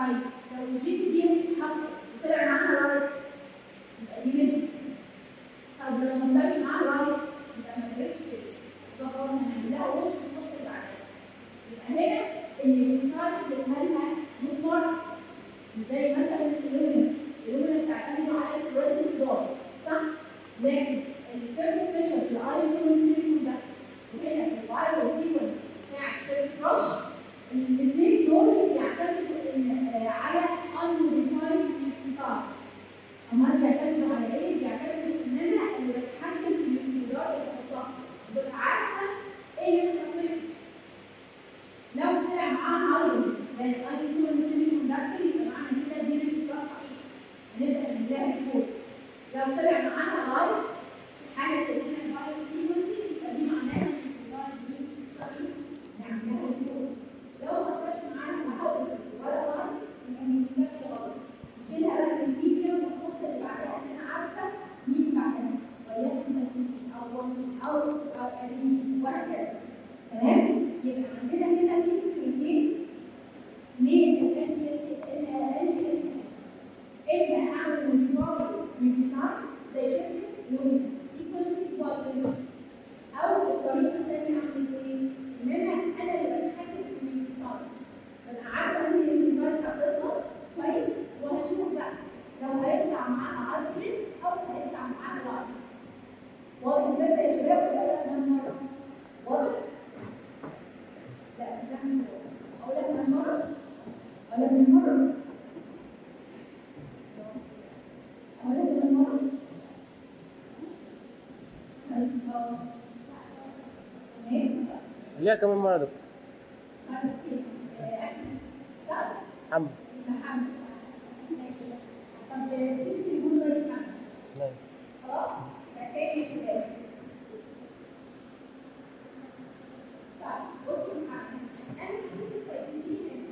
طيب لو الجي تي دي اتحط وطلع معاها رايت يبقى دي مسك طب لو ما طلعش معاها رايت يبقى ما طلعش كيس يبقى خلاص هنعملها وش في النص اللي بعدها يبقى هنا النيوترايت بنقولها 100 مره زي مثلا اليومنا اليومنا بتعتمد على الفلوس الدار صح؟ لكن الثيرد فيشر في الايرون كونسيكون ده وهنا في الفايرو سيكونس بتاع شيرت رش الاثنين دول بيعتمدوا إن- على unmodified انقطاع امال بيعتمدوا على ايه؟ بيعتمدوا ان انا اللي بتحكم في المقدار اللي بحطها ببقى عارفه ايه اللي بحطه لو طلع معاها ايرون زي الايرون كون سيمي كوندكتور يبقى معنى كده دي الانقطاع صحيح هنبدا نلاقي الكود لو طلع معاها رايت في حاله ان احنا الفايروس سيكونسي يبقى دي معناها ان الانقطاع دي صحيح نعملها الكود لو ما طلعش معاها هحط ولا رايت يبقى الانقطاع غلط نشيلها بقى من الفيديو ونحط اللي بعدها ان انا عارفه مين بعدها وليكن تكليف او ومين او او ادمين وهكذا تمام يبقى عندنا هنا في فكرتين ليه الان جي اس الان جي اس اما اعمل مونيتور مونيتور زي شركه لومينا سيكونس والبنجز او الطريقه الثانيه اعمل ايه؟ ان انا انا اللي بتحكم في المونيتور ببقى عارفه مين المونيتور حطيتها كويس وهشوف بقى لو هيطلع معاها ارجن او هيطلع معاها لايت واضح الفكره يا شباب ولا لا من مره؟ واضح؟ لا شكلها مش واضح اقول لك من مره؟ اقول لك من مره؟ اقول لك من مره؟ طيب، اه. تمام؟ ليها كمان مرة يا دكتور طيب، آه، صح؟ حمد محمد ماشي طب سيبت الجمله دي معاك نعم. خلاص محتاج شباب طيب بصوا معايا انا كنت السيكولوجي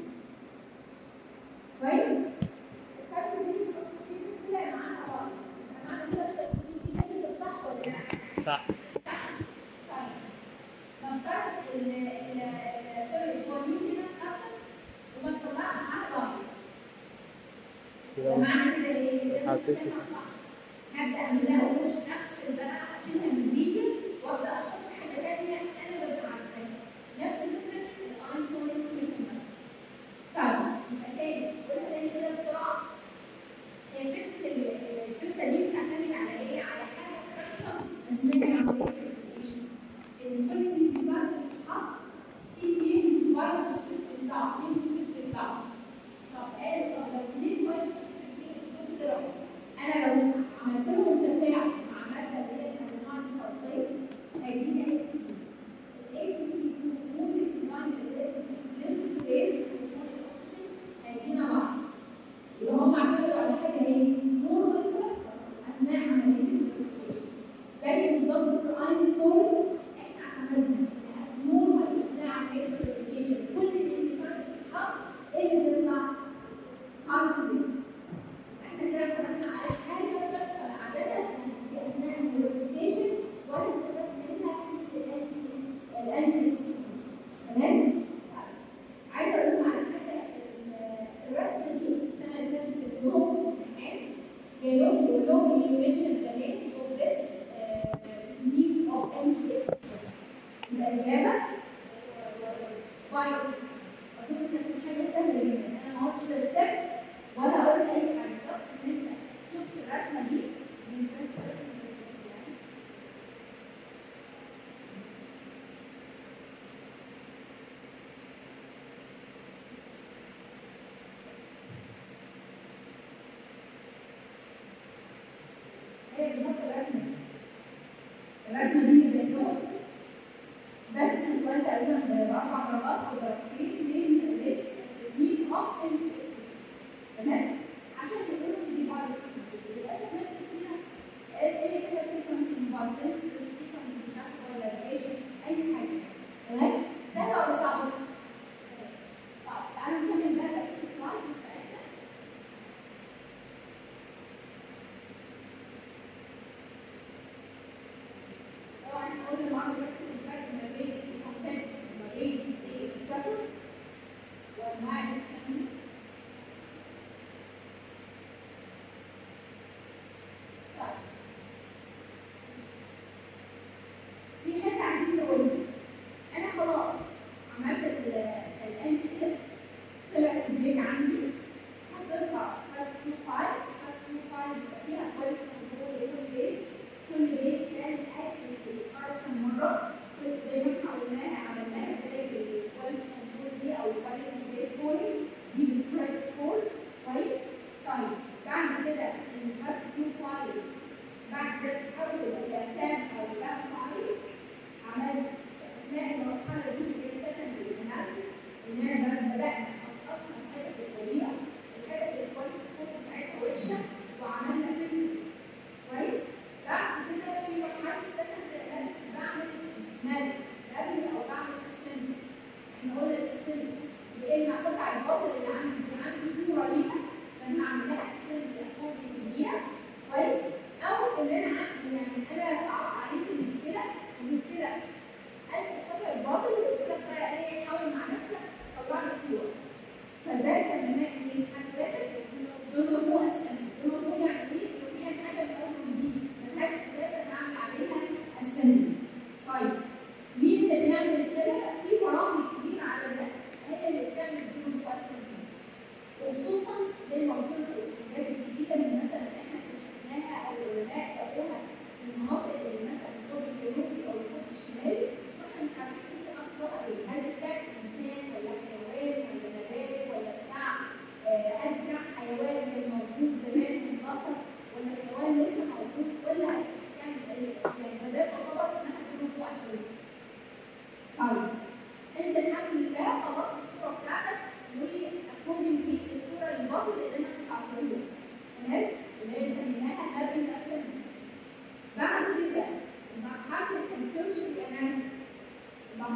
كويس السيكولوجي طلع معانا غلط معنى كده السيكولوجي كده صح ولا لا؟ صح طيب نفترض ال ال سوري الفوليوم كده اتحطت وما تطلعش معانا غلط يبقى ومعنى كده ايه؟ حطيت لازم تطلع صح. هبدا اعمل لها وش اغسل بقى اشيلها من ايدي وابدا احط حاجه ثانيه انا ببقى عارفاها نفس فكره الانتونس ميكانيزم طيب يبقى تاني قولها تاني كده بسرعه هي فكره ال- الفكره دي بتعتمد على ايه؟ على حاجه بتحصل اثناء عمليه الابلكيشن ان كل انتباه بتتحط في اثنين انتباه بتسلك بتاعه اثنين بتسلك بتاعه طب قال طب لو اثنين واحد بتسلك انا لو عملت لهم تفاعل مع ماده اللي هي كاربونات صلفيه هيديني ايه؟ الايه وجود الكومباوند ليس سبيس هيدينا بعض يبقى هم اعتمدوا على حاجه ايه؟ نورمال بتحصل اثناء عمليه الابلكيشن زي بالظبط الاين فون احنا اعتمدنا نورمال اثناء عمليه الابلكيشن كل الانتفاعات بتتحط ايه اللي بيطلع؟ كونفليكت احنا كده اتكلمنا على حاجه بتحصل عاده في اثناء الكوميونيكيشن وانا استفدت منها في الانجلس تمام؟ طيب. عايزه اقول لكم على حاجه ال- الرسمه دي السنه اللي فاتت في لهم امتحان جاي لهم بيقول لهم you mention the name of this uh, need of NGS يبقى الاجابه فيروس اظن ان دي حاجه سهله جدا انا ما قلتش لا steps ولا قلت اي حاجه بس ان انت شفت الرسمه دي ما ينفعش رسمه يعني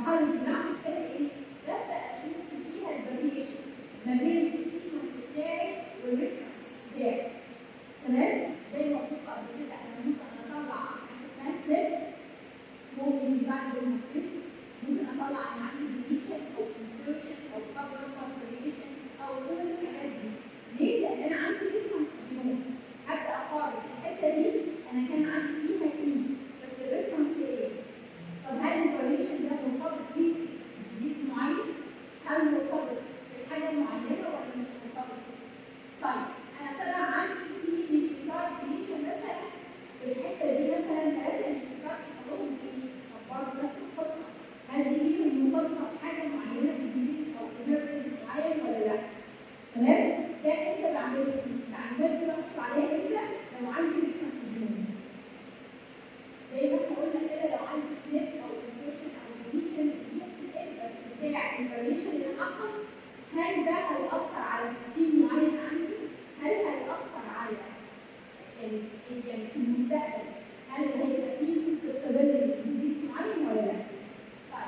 المرحله اللي بعمل فيها ايه؟ ببدا اشوف فيها الفاريشن ما بين السيكونس بتاعي والريفرنس بتاعي تمام؟ زي ما قلت قبل كده انا ممكن اطلع حاجه اسمها سليب ممكن بعد المفرز ممكن اطلع ان عندي ديليشن او انسرشن او كفر كونفريشن او كل الحاجات دي ليه؟ لان انا عندي ريفرنس جنون هبدا اقارن الحته دي انا كان عندي فيها تي بس الريفرنس ايه؟ طب هل الفاريشن ده مرتبط بديزيز معين؟ هل مرتبط بحاجه معينه ولا مش مرتبط؟ طيب انا طلع عندي في نيكليفايد ديليشن مثلا في الحته دي مثلا ثلاثه نيكليفايد حصلهم ايه؟ طب برضه نفس القصه هل دي ليهم مرتبطه بحاجه معينه بديزيز او بمركز معين ولا لا؟ تمام؟ ده انت بعمله بعمله دي بحصل عليها امتى؟ لو عندي ريفرنس جنون زي ما احنا قلنا كده لو عندي سنيب او انسرشن او ديليشن بنشوف الامباكت بتاع الفاريشن اللي حصل هل ده هيأثر على بروتين معين عندي؟ هل هيأثر على ال- ال- يعني في المستقبل هل هيبقى فيه سستابيلتي لديزيز معين ولا لا؟ طيب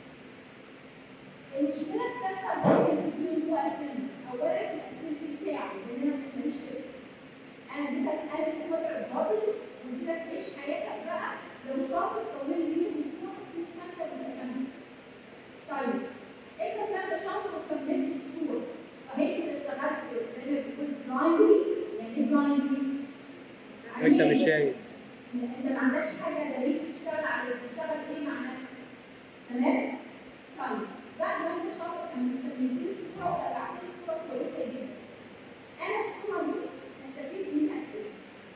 المشكله بتحصل هي في الديون هو اسم اولا الاسم بتاعه لان انا ماليش ريفرنس انا اديتك الف قطعه باطل واديتك عيش حياتك بقى لو شاطر طول لي بصوره انت متكامل طيب انت كنت شاطر وكملت الصوره صحيح انت اشتغلت زي ما بتقول بلايندلي يعني ايه بلايندلي؟ انت مش شايف انت ما عندكش حاجه دليل تشتغل عليه تشتغل ايه مع نفسك تمام؟ طيب بعد ما انت شاطر كملت لي الصوره وطلعت لي صوره كويسه جدا انا الصوره دي هستفيد منها ايه؟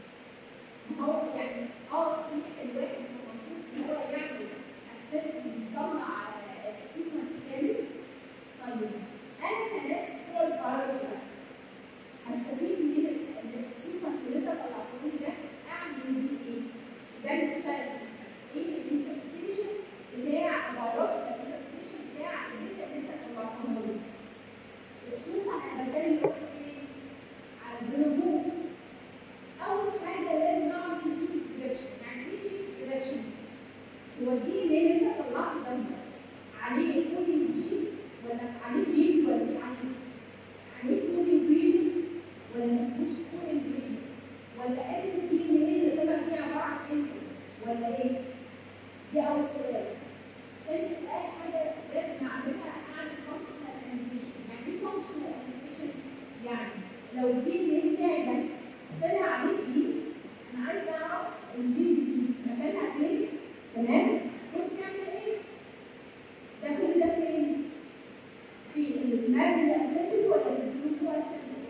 ما هو يعني اه في الواحد مبسوط ان هو يعمل السيرك يطلع سيكونس كامل طيب انا كناس بتوع البيولوجي بقى هستفيد من ال- السيكونس اللي انت طلعته لي ده اعمل بيه ايه؟ ده مثال ايه الانتربريتيشن بتاع البيولوجي الانتربريتيشن بتاع الداتا اللي انت طلعتها لي خصوصا انا بتكلم دلوقتي فين؟ على الجنوب اول حاجه لازم اعمل جين بريدكشن يعني ايه جين بريدكشن؟ هو الجين اللي انت طلعته ده عليه كودينج جين ولا عليه جين ولا مش عليه؟ عليه كودينج ريجنز ولا ما فيهوش كودينج ريجنز ولا قال الدي ان ايه اللي طلع فيه عباره عن انترز ولا ايه؟ دي اول سؤال. ثاني سؤال حاجه لازم اعملها اعمل فانكشنال انيميشن يعني ايه فانكشنال انيميشن؟ يعني لو الجين اللي بتاعي ده طلع عليه جينز انا عايز اعرف الجينز دي مكانها فين تمام؟ وبتعمل ايه؟ ده كل ده فين؟ في المبنى الاساسي ولا في الجنوب الاساسي؟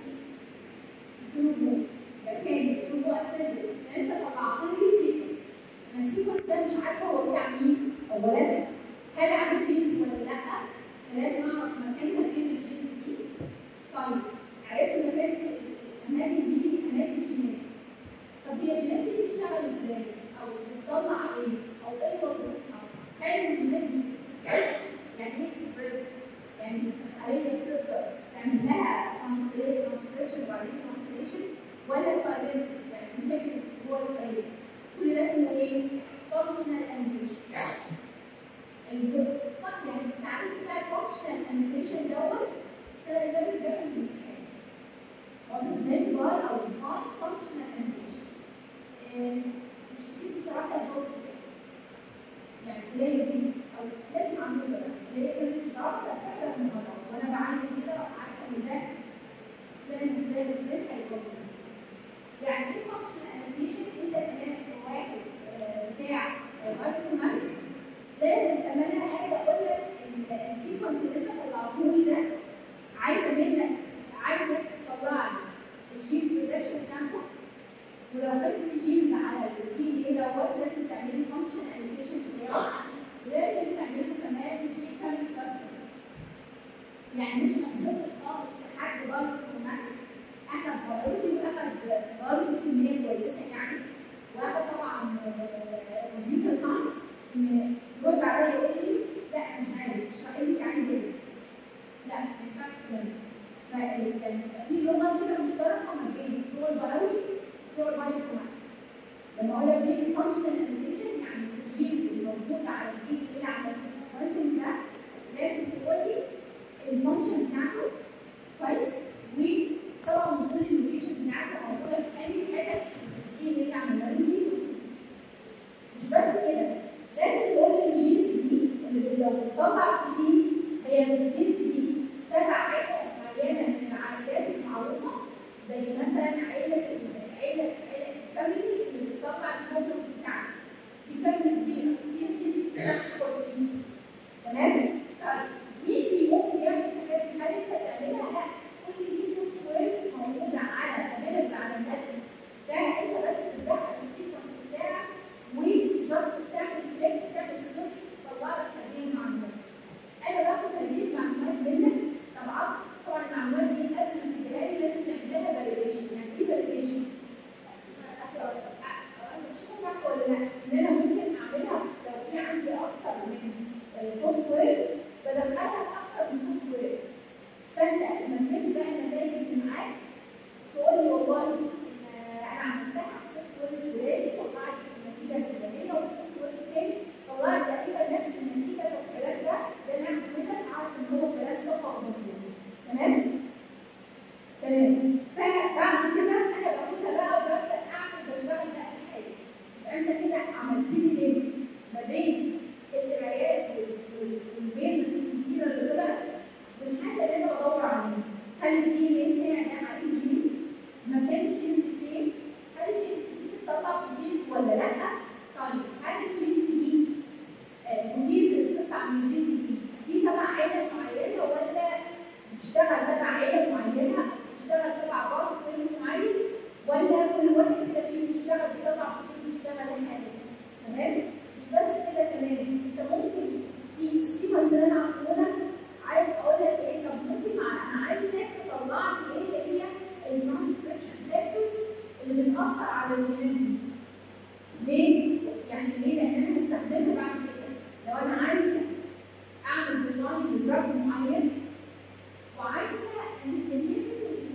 الجنوب مكان الجنوب الاساسي لان انت طلعت لي سيكونس انا السيكونس ده مش عارفه هو بتاع مين اولا هل عليه جينز ولا لا؟ فلازم اعرف مكانها فين الجينز دي طيب عرفت مكان الاماكن دي اماكن جينات طب هي الجينات دي بتشتغل ازاي؟ او بتطلع ايه؟ او ايه وظيفتها؟ هل الجينات دي بتشتغل؟ يعني ايه اكسبريس؟ يعني الخليه بتقدر تعمل لها ترانسكريبشن وبعدين ترانسليشن ولا سايلنس يعني ممكن جوه الخليه كل ده اسمه ايه؟ فانكشنال انيميشن يعني التعريف بتاع الفانكشنال انيميشن دوت السنه اللي فاتت ده كان في الامتحان What is meant by or define functional animation? مش كتير بصراحة الدورس يعني قليل جدا أو لازم أعمله بقى اللي هي كانت بصراحة فعلا المرة وأنا بعمل كده عارفة إن ده فاهم إزاي إزاي هيكون يعني إيه functional animation؟ أنت كمان واحد آه، بتاع بايوكوماتكس لازم كمان حاجة أقول لك إن السيكونس اللي أنت طلعته لي ده عايزة منك عايزة تطلع لي الجين برودكشن بتاعته ولو كان في جين على البروتين ايه دوت لازم تعملي فانكشن انيميشن بتاعه ولازم تعملي كمان في كامل كاستم يعني مش مقصود خالص لحد بايوكوماتكس اخد بيولوجي واخد بيولوجي كميه كويسه يعني واخد طبعا كمبيوتر ساينس يرد عليا يقول لي لا انا مش عارف اشرح لي عايز ايه لا ما ينفعش كده فيعني يبقى في لغه كده مشتركه ما بين بتوع البيولوجي وبتوع البايوكوماتكس لما اقول لك جين فانكشنال انيميشن يعني الجين اللي موجود على الجين اللي على السيكونسنج اللوكيشن بتاعته كويس وطبعا كل اللوكيشن بتاعته موجوده في اي حته دي اللي هي عملها له سيكونس مش بس كده لازم تقول لي الجينز دي اللي لو بتطلع بروتين هي الجينز دي تبع عيله معينه من العائلات المعروفه زي مثلا عيله عيله عيله الفاميلي اللي بتطلع الهرمون بتاعها دي فاميلي كبيره فيها جينز بتاع بروتين تمام؟ طيب مين بيقوم يعمل الحاجات دي؟ هل انت تعملها؟ لا كل دي سوفت ويرز موجوده على امانه على النت ده انت بس بتدخل السيكونس بتاعك وجاست بتعمل كليك بتعمل سيرش تطلع لك هذه المعلومات. انا باخد هذه المعلومات منك طبعا طبعا المعلومات دي قبل ما تديها لي لازم تعمل لها فاليديشن يعني ايه فاليديشن؟ صح ولا لا؟ ان انا ممكن اعملها لو في عندي اكتر من سوفت وير بدخلها في اكتر من سوفت وير فانت لما تجيب بقى النتائج اللي معاك تقول لي والله ان انا عملتها على السوفت وير الفلاني طلعت النتيجه الفلانيه والسوفت وير الثاني طلعت تقريبا نفس النتيجه والكلام ده ده انا كده عارف ان هو كلام ثقه ومظبوط تمام؟ تمام فبعد كده انا باخدها بقى وببدا اعمل بشتغل بقى في حاجه يبقى انت كده عملت لي ليه؟ ما بين القرايات والبيزس الكتيره اللي طلعت والحاجه اللي انا بدور عليها هل الدي ان ايه بتاعي ده عليه جينز؟ مكان الجينز فين؟ هل الجينز دي بتطلع بروتينز ولا لا؟ طيب هل الجينز دي البروتينز اللي بتطلع من الجينز دي دي تبع عيله معينه ولا بتشتغل تبع عيله معينه؟ بتشتغل تبع بعض كل معين ولا كل واحد كده فيه بيشتغل بيطلع بروتين بيشتغل حاجه تمام؟ مش بس كده كمان انت ممكن في سكيما اللي انا عامله عايز اقول لك ايه طب ممكن انا عايزك تطلع لي ايه اللي هي الترانسكريبشن فاكتورز اللي بتاثر على الجينات دي ليه؟ يعني ليه؟ لان انا هستخدمها بعد كده لو انا عايزه اعمل ديزاين لدراج معين وعايزه انهبت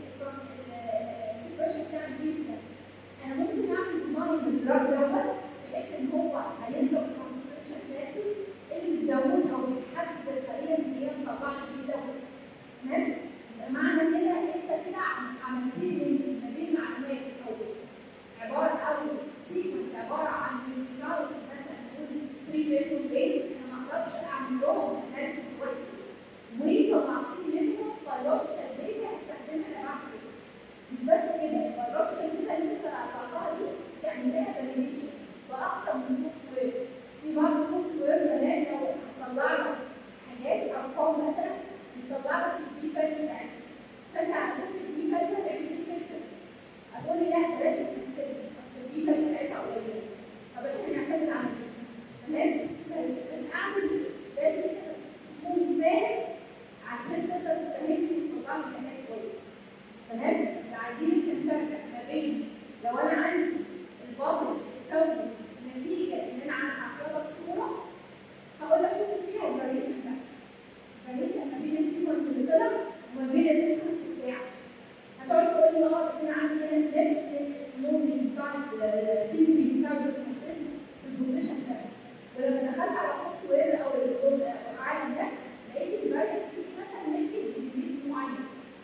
السبريشن بتاع الجين ده انا ممكن اعمل ديزاين للدراج دوت بحيث ان هو هيضرب الترانسكريبشن فاكتورز اللي بتزود او بتحفز الخليه ان هي تطلع الجين دوت تمام؟ يبقى معنى كده انت كده عملت لي ما بين معلومات او عباره او سيكونس عباره عن نيوكليوتايدز مثلا نقول 3 ريتو بيز انا ما اقدرش اعمل لهم اناليسيس كويس وطلعت لي منهم بيولوجيكال داتا هستخدمها بعد كده مش بس كده البيولوجيكال داتا اللي انت طلعتها دي تعمل لها فاليديشن باكتر من سوفت وير في بعض السوفت وير كمان لو هتطلع لك حاجات ارقام مثلا يطلع لك البي فاليو بتاعتها فانت على اساس البي فاليو هتعمل ايه فلتر هتقول لي لا بلاش الفلتر بس البي فاليو بتاعتها قليله طب احنا نعتمد على ايه؟ تمام؟ فاعمل لازم انت تكون فاهم عشان تقدر تفهمني وتطلع لي نتائج كويس تمام؟ عايزين نفرق ما بين لو انا عندي الباطل الكون نتيجه ان انا هحط لك صوره هقول لك شوف فيها الفاريشن ده الفاريشن ما بين السيكونس اللي طلع وما بين الريفرنس بتاعه هتقعد تقول لي اه انا عندي هنا ستيبس سموثنج تايب ثيري تايب في البوزيشن ده ولما دخلت على السوفت وير او العالم ده لقيت الفاريشن دي مثلا ممكن ديزيز معين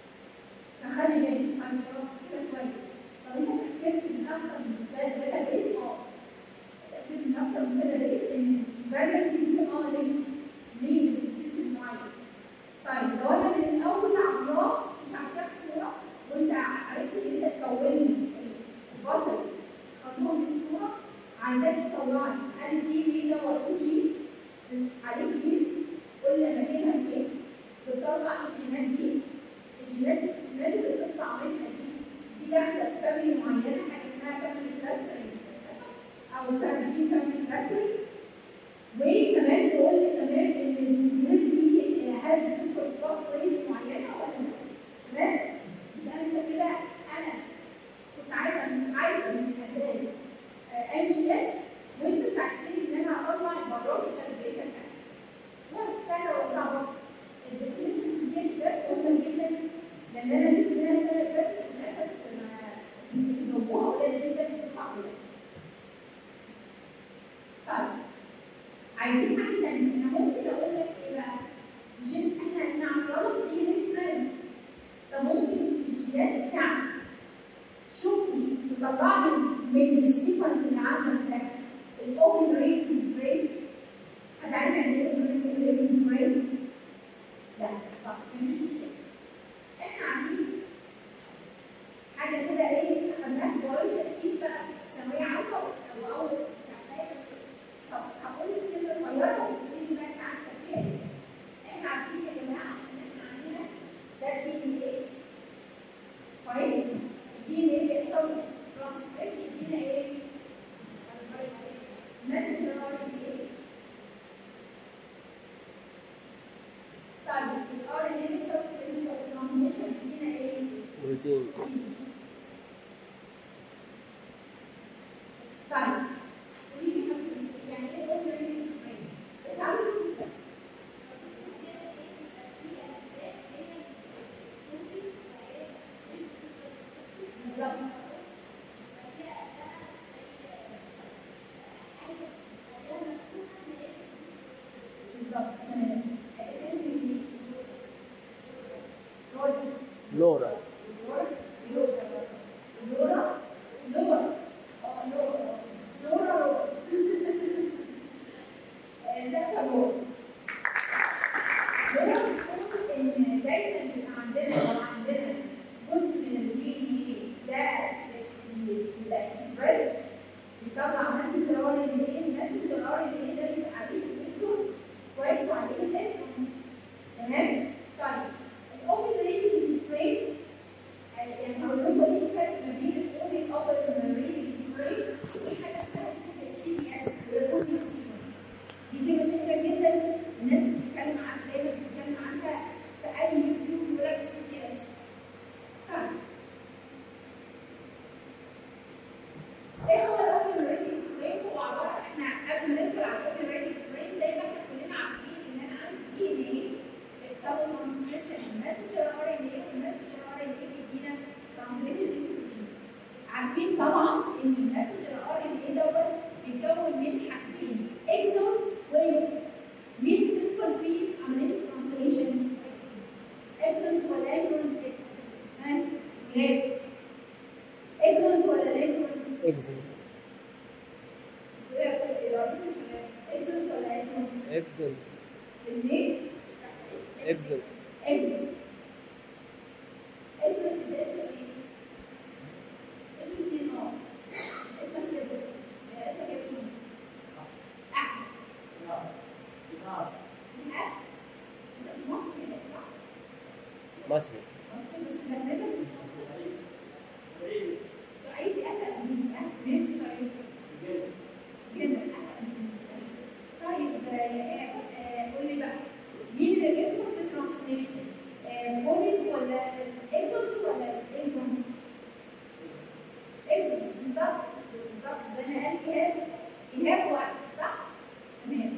فخلي بالك انا خلاص كده كويس طب انت اتاكدت من اكتر من داتا بيز اه اتاكدت من اكتر من داتا بيز ان الفاريبل دي اه ليه ليه ديزيز معين طيب لو انا من الاول عملاق مش عارفاك صوره وانت عرفت ان انت تكون لي البطل خطوه من الصوره عايزاك تطلعي هل دي دي ده ورقه جينز عليك جينز قول لي مكانها فين بتطلع الجينات دي الجينات الجينات اللي بتطلع منها دي دي داخله في فاميلي معينه حاجه اسمها فاميلي كلاسترنج او جين فاميلي كلاسترنج وكمان تقول لي كمان ان الجينات دي هل بتدخل في باثويز معينه ولا لا تمام يبقى انت كده انا كنت عايزه عايزه من الاساس ان جي اس وانت ساعدتني ان انا اطلع البيولوجيكال داتا بتاعتي سهله ولا صعبه؟ الديفينيشنز دي يا شباب مهمه جدا لان انا جبت لها السنه اللي فاتت للاسف ما بيجاوبوها قليل جدا في التطبيق. طيب طلع من من السيكونس اللي عندك ده الاوبن ريتنج فريم هتعرف يعني ايه اوبن ريتنج فريم؟ لا طب مش مشكله احنا عارفين حاجه كده ايه خدناها في بيولوجي اكيد بقى في ثانويه عامه او اول طب هقول لك كلمه صغيره وتقولي بقى انت عارفه فيها ايه احنا عارفين يا جماعه ان احنا عندنا ده دي ان ايه كويس دي ان ايه بيحصل ترانسكريبت يدينا ايه مسج ار ان ايه طيب الار ان ايه بيحصل ترانسميشن يدينا ايه بروتين طيب قولي لي يعني ايه اوبريتنج فريم بس عاوز بالظبط بالظبط تمام اسم ايه؟ رودي لورا لورا لورا اه لورا لورا ازيك يا لورا لورا بتقول ان دايما بيبقى عندنا لو عندنا جزء من الدي ان ايه ده بيبقى اكسبريس بيطلع مسج ار ان ايه المسج ار ان ايه ده بيبقى عليه الريسورس كويس وعليه الالكترونز تمام طيب الاوبن ريتنج فريم يعني هقول لكم ايه الفرق ما بين الاوبن اوبن والريدنج فريم في حاجه اسمها سي بي اس اللي هي الاوبن سيكونس دي كلمه شهيره جدا الناس بتتكلم عنها دايما بتتكلم عنها في اي يوتيوب يقول لك سي بي اس طيب ايه هو الاوبن ريدنج فريم هو عباره احنا قبل ما ندخل على الاوبن ريدنج فريم زي ما احنا كلنا عارفين ان انا عندي دي ان ايه بيحصل ترانسميشن المسجر ار ان ايه والمسجر ار ان ايه بيدينا ترانسليتد بروتين عارفين طبعا ان المسجر ار ان ايه دوت بيتكون من حاجتين اكسونز وانترز مين بتدخل في عمليه الترانسليشن؟ اكسونز ولا انترز؟ ها؟ ليه؟ اكسونز ولا انترز؟ اكزنز اكسونز ولا انترز؟ اكزنز الاثنين اكزنز اكسس اكسس ده اسمه ايه؟ اسمه اتنين اه اسمك كده اسمك اكسس احمد ها؟ انت مش مصري كده صح؟ مصري مصري بس مغربي مش مصري صعيدي اهلا بيك اهلا صعيدي جدا اهلا بيك طيب آه، آه، قول لي بقى مين اللي بيدخل في الترانسليشن؟ بولينج ولا اكسونز ولا انكونز؟ اكسونز بالظبط بالظبط زي ما قال ايهاب ايهاب واحد صح؟ تمام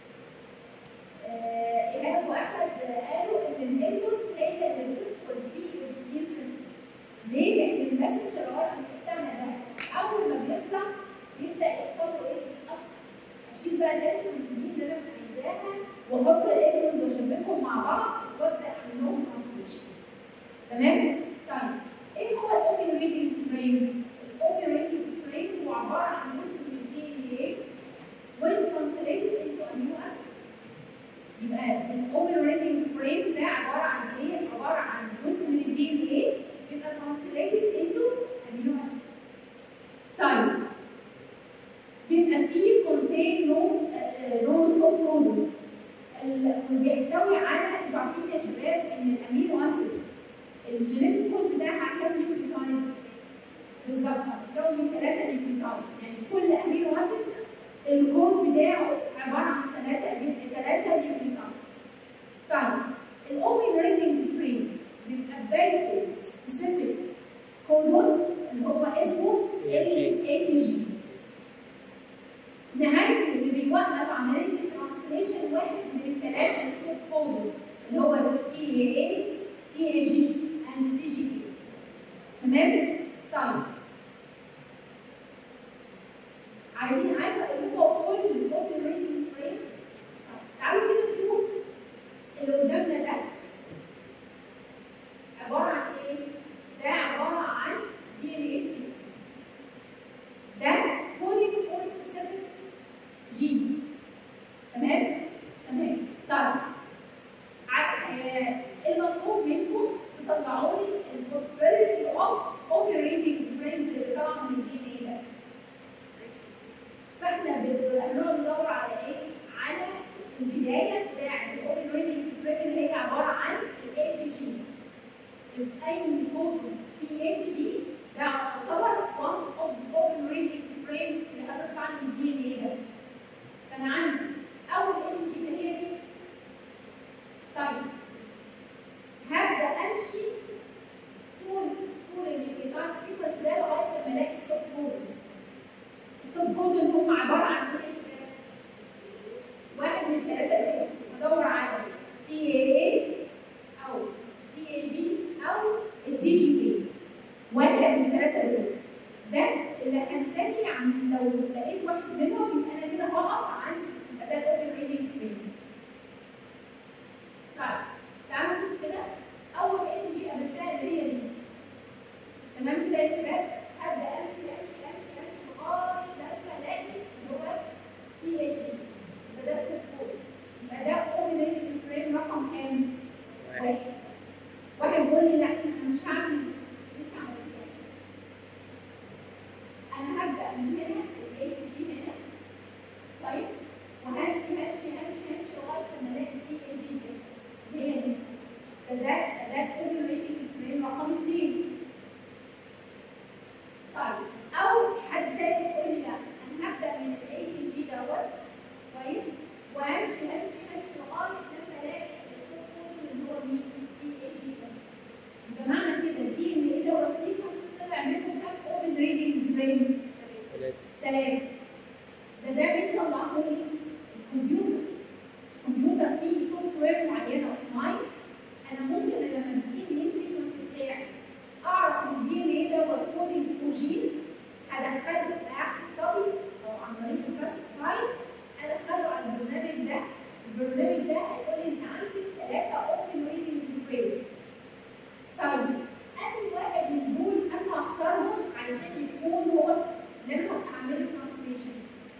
آه، ايهاب واحد قالوا ان الاكسونز هي اللي بتدخل في البروتين سينثيسيس ليه؟ لان المسج الار بتاعنا ده اول ما بيطلع بيبدا يحصل له ايه؟ يتقصقص اشيل بقى الالكترونز دي اللي انا مش عايزاها واحط الالكترونز واشبكهم مع بعض وابدا اعمل لهم ترانسليشن تمام؟ طيب ايه هو الاوبن ريدنج فريم؟ الاوبن ريدنج فريم هو عباره عن جزء من الدي ان ايه والترانسليتد انتو امينو اسيدز يبقى الاوبن ريدنج فريم ده عباره عن ايه؟ عباره عن جزء من الدي ان ايه بيبقى ترانسليتد انتو امينو اسيدز طيب بيبقى فيه كونتين نوز نوز اوف برودكت وبيحتوي على انتوا عارفين يا شباب ان الامينو اسيد الجينيتيك كود بتاعها كام نيوكليوتايد؟ بالظبط بيتكون من ثلاثه نيوكليوتايد يعني كل امينو اسيد الكود بتاعه عباره عن ثلاثه ثلاثه نيوكليوتايد طيب الاوبن ريدنج فريم بيبقى بدايته سبيسيفيك كودون اللي هو اسمه اي تي جي نهايته اللي بيوقف عمليه الترانسليشن واحد من الثلاثه اسمه كودون اللي هو تي اي اي تي اي جي اند تي جي اي تمام؟ طيب عايزين عايزه اقول لكم كل الاوبن ريدنج فريم تعالوا كده نشوف اللي قدامنا ده عباره عن ايه؟ ده عباره عن دي ان اي سيكونس ده اللي هنتهي عن لو لقيت واحد منهم يبقى انا كده هقف عن يبقى ده الاوبن ريدنج فريم طيب تعالوا نشوف كده اول ان جي قابلتها اللي هي دي تمام كده يا شباب هبدا امشي امشي امشي امشي لغايه لما الاقي اللي هو سي اتش دي يبقى ده ستيب فور يبقى ده اوبن ريدنج فريم رقم كام؟ واحد واحد بيقول لي لا انا مش هعمل انت عملت كده انا هبدا من هنا الاي جي هنا كويس وهمشي همشي همشي همشي لغايه لما الاقي الدي اي جي دي هي دي فده ده اوبن ريدنج فريم رقم اثنين طيب او حد تاني يقول لي لا انا هبدا من الاي جي دوت كويس وامشي همشي همشي لغايه لما الاقي الصوت اللي هو مين الدي اي جي ده يبقى معنى كده الدي ان ايه دوت سيكونس طلع منه كام اوبن ريدنج فريم ثلاثة ثلاثة ده ده بيطلعه لي الكمبيوتر الكمبيوتر فيه سوفت وير معينة اونلاين انا ممكن لما تجيب لي السيكونس بتاعي اعرف ان الدي ان ايه دوت كودينج فوجين هدخله باكت كوبي او عن طريق الفاست فايل ادخله على البرنامج ده البرنامج ده هيقول لي انت عندك ثلاثة اوبن ريدنج فريم طيب أي واحد من دول أنا هختارهم علشان يكون هو اللي أنا هعمله ترانسليشن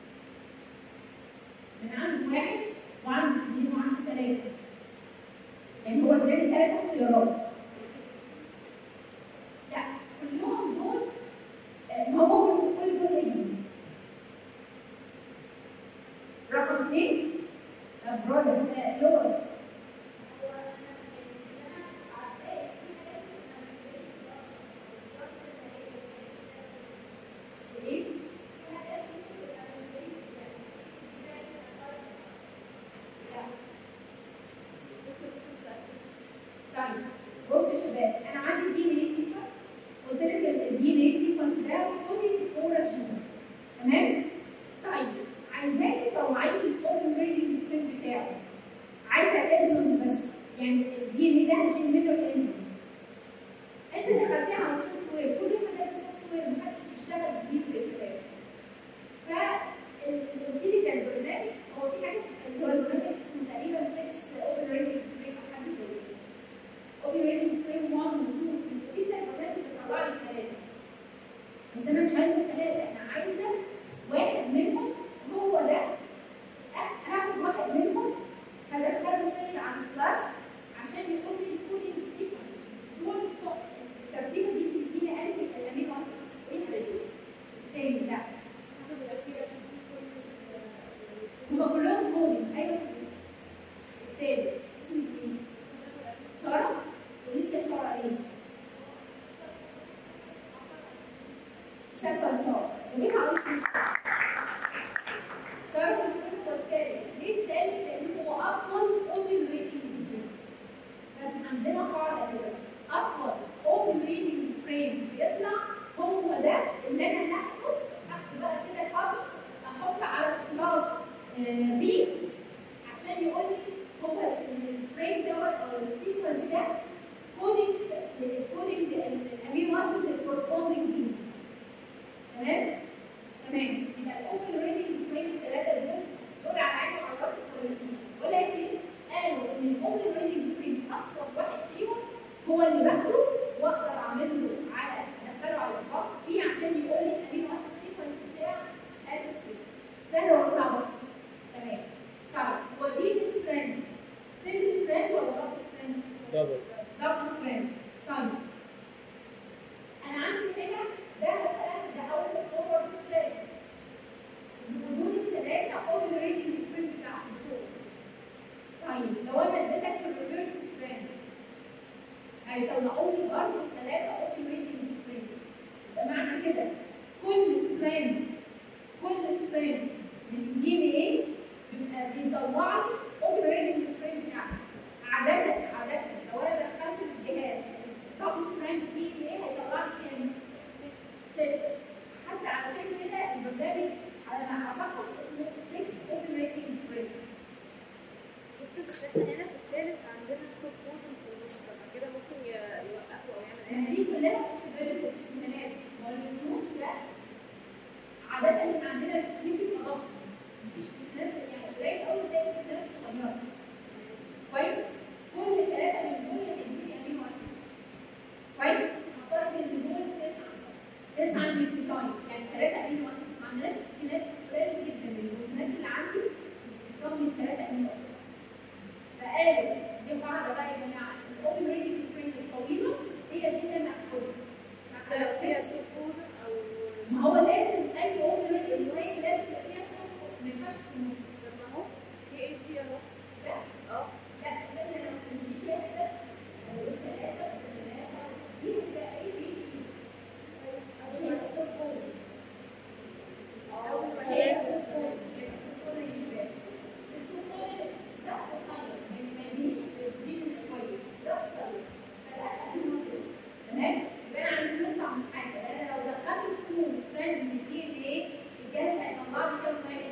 من عند واحد وعند اثنين وعند ثلاثة يعني هو اداني ثلاث اختيارات لا كلهم دول آه، ما هو كل دول اكزيست رقم اثنين برودر لور ايه طيب بصوا يا شباب انا عندي دي ان اي سيكونس قلت لك الدي ان اي سيكونس ده كودينج فور شهور تمام طيب عايزاكي تطلعي لي الاوبن ريدنج سكيل بتاعه عايزه اكزونز بس يعني الدي ان اي ده هشيل منه الانزونز انت دخلتيه على السوفت وير كل ما ده سوفت وير محدش بيشتغل بيه يا شباب فالتيبيكال برنامج هو في حاجه اسمها- اللي هو البرنامج اسمه تقريبا 6 اوبن ريدنج فريم او حاجه زي كده اوبن ريدنج فريم 1 و 2 و 3 انت البرنامج بيطلع لي ثلاثه بس انا مش عايزه ثلاثه انا عايزه واحد منهم هو ده أ- هاخد واحد منهم هدخله سريع على الكلاس عشان يقول لي الكودينج سيكونس دول بتوع الترتيبه دي بتديني الف الامين واسيدز ايه ده تاني لا هما كلهم كودينج ايوه التاني اسمه ايه؟ ساره وانت ساره ايه؟ سالفه ساره جميل عليكم ساره الفيلم والتالت ليه التالت؟ لان هو اطول اوبن ريدنج كان عندنا قاعده كده اطول اوبن ريدنج فريم بيطلع هو ده اللي انا هاخده هاخده بقى كده كوبي احط على الكلاس بي عشان يقول لي هو الفريم دوت او السيكونس ده كودينج كودينج الامين واسيد الكورسبوندينج بي تمام تمام يبقى الاوبن ريدنج فريم الثلاثه دول دول على عيني وعلى راسي كويسين ولكن قالوا ان الاوبن ريدنج فريم اقوى واحد فيهم هو اللي باخده واقدر اعمل له على ادخله على الفاصل فيه عشان يقول لي الامين واسيد سيكونس بتاع هذا السيكونس سهله ولا صعبه؟ تمام عن النيوكليوتايد يعني ثلاثه امينو اسيد ما عندناش بروتينات قليل جدا من البروتينات اللي عندي بتتكون من ثلاثه امينو اسيد فقالوا دي قاعده بقى يا جماعه الاوبن ريدنج فريم الطويله هي دي اللي انا هاخدها حتى لو فيها سلوك بودر او ما هو لازم اي اوبن ريدنج فريم لازم يبقى فيها سلوك ما ينفعش في النص طب ما هو في اي جي اهو لا اه لا استنى لما تمشي كده كده لو قلت ثلاثه ثلاثه دي هتبقى اي جي جي عشان يبقى سلوك بودر اول ما عشان هي يبقى سلوك بودر عشان يبقى سلوك بودر يا شباب السلوك بودر ده قصير يعني ما يدينيش الجين كويس ده قصير فالاسهل انه كده تمام يبقى انا عايزين نطلع من حاجه لان لو دخلت تو ستراند من الدي ان ايه الجهاز هيطلع لي كام واحد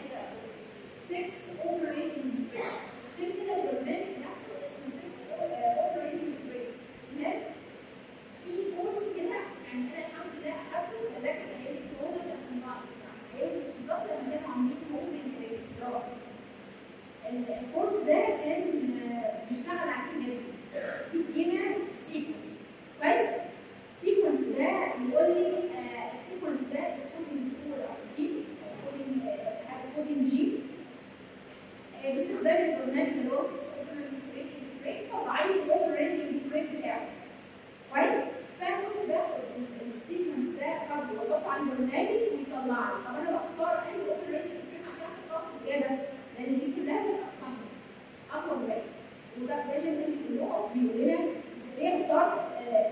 6 اوفر ريتنج عشان كده البرنامج نفسه اسمه 6 اوفر ريتنج تمام في كورس كده يعني انا الحمد لله اخدته فذاكر ايام الكورونا كان من بعض ايام بالظبط لما كانوا عاملين هولدنج دراسه الكورس ده كان آه، بيشتغل على حاجه بيدينا سيكونس كويس السيكونس ده يقول لي آه، السيكونس ده كودنج فور او جي كودنج كودنج جي آه، باستخدام البرنامج اللي هو 6 اوبريتنج فريم طبعا الاوبريتنج فريم بتاعه كويس فاخد باخد السيكونس ده برضه واحطه على البرنامج ويطلع لي طب انا بختار انهي اوبريتنج فريم عشان احطها زياده لان دي كلها بتبقى صعبه اطول واحد وده دايما في النقط بيقول لنا ليه اختار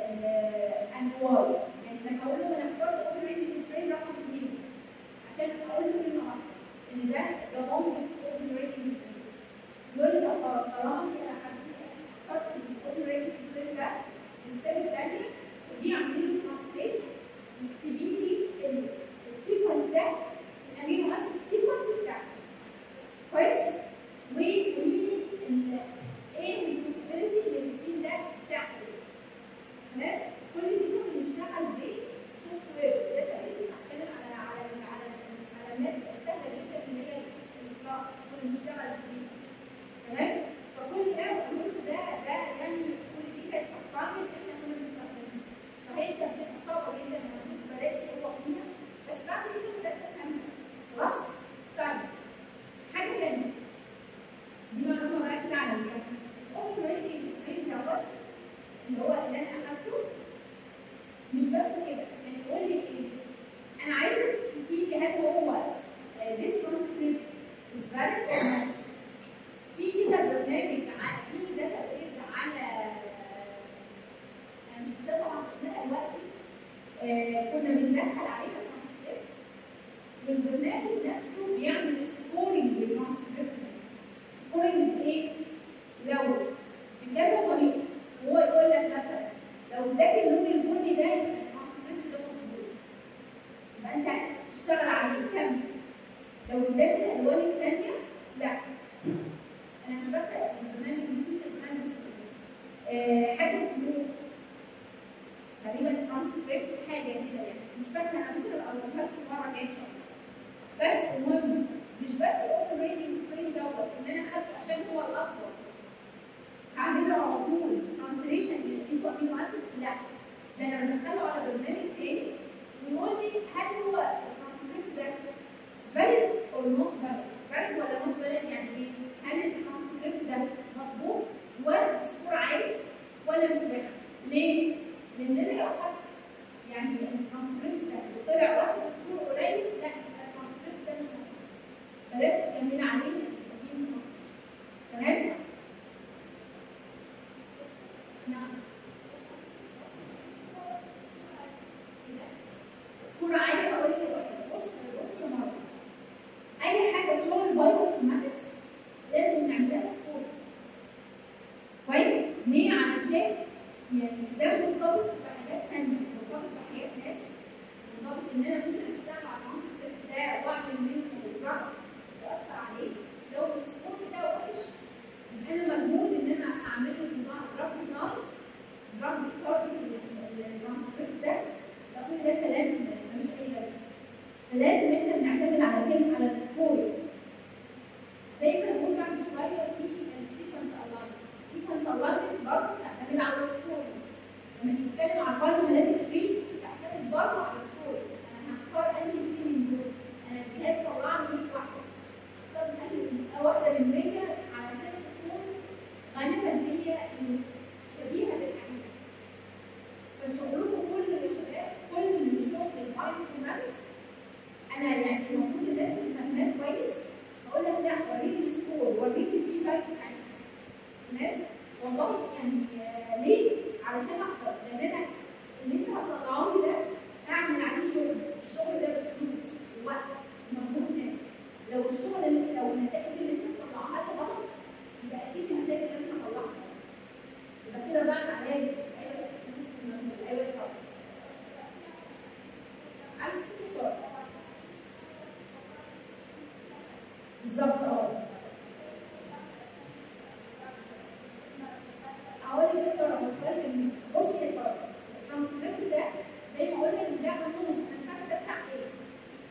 انواع يعني لما اقول له انا اخترت اوبريتنج فريم رقم اثنين عشان اقول له كلمه واحده ان ده ده بومبس اوبريتنج فريم يقول لي طب خلاص طالما كده انا اخترت الاوبريتنج فريم ده الستيب الثانيه ودي عاملين له ترانسليشن اكتبي لي السيكونس ده الامينو اسيد سيكونس بتاعته كويس وقولي لي ال- ايه البوسيبيليتي اللي الروتين ده بتاعته تمام كل دي كنا بنشتغل بسوفت وير داتا بيس بتتكلم على على على على النت سهله جدا ان هي الكلاس كنا بنشتغل بيه تمام فكل ده بقول ده ده يعني كل دي كانت اساينمنت احنا كنا بنستخدمها صحيح كانت بتبقى صعبه جدا ومجهود بلاقي صعوبه فيها بس بعد كده بدات افهمها خلاص طيب حاجه ثانيه دي معلومه بقى كده على الجنب الاوبن ريتنج فريم دوت اللي هو اللي انا اخدته مش بس كده يعني يقول لي ايه انا عايزه تشوفي لي هل هو this transcript is valid or not في كده برنامج ع- في داتا بيز على انا مش ده طبعا اسمها دلوقتي آه، كنا بندخل عليها ترانسكريبت والبرنامج نفسه بيعمل سكورنج للترانسكريبت سكورنج بايه؟ لو بكذا طريقه وهو يقول لك مثلا لو اداك اللون البني ده يبقى الترانسكريبت ده مظبوط يبقى انت تشتغل عليه كمل لو اداك الالوان الثانيه لا انا مش فاكره البرنامج نسيت البرنامج اسمه ايه آه، حاجه في النور تقريبا ترانسكريبت حاجه كده يعني مش فاكره انا ممكن ابقى اقولها لكم مره جايه ان شاء الله بس المهم مش بس الاوبن ريتنج فريم دوت ان انا خدته عشان هو الاقوى هعمله على طول ترانسليشن للانفو امينو اسيدز لا ده انا بدخله على برنامج تاني ويقول لي هل هو الترانسكريبت ده فاليد اور نوت فاليد فاليد ولا نوت فاليد يعني ايه؟ هل الترانسكريبت ده مظبوط واخد سكور عالي ولا مش واخد؟ ليه؟ لان انا لو خدت يعني الترانسكريبت ده وطلع واخد سكور قليل لا يبقى الترانسكريبت ده مش مظبوط فلازم تكملي عليه وتجيبي ترانسكريبت تمام؟ نعم سكور عالي هقول لك دلوقتي بص بص يا مروه اي حاجه في شغل البايوانفورماتكس لازم نعملها سكور كويس ليه علشان يعني ده مرتبط بحاجات ثانيه مرتبط بحياه ناس مرتبط ان انا ممكن اشتغل على الكونسبت ده واعمل منه رد واقفل عليه لو السكور بتاعه وحش يبقى انا مجهود ان انا اعمل له نظام رب نظام رب تارجت الترانسكريبت ده ده كل ده كلام ملوش اي لازمه فلازم احنا بنعتمد على كلمه على السكور زي ما بقول بعد شويه في السيكونس الاين السيكونس الاين برضه بتعتمد على السكور لما نتكلم على الفايل جينيتك تري بتعتمد برضه على السكور انا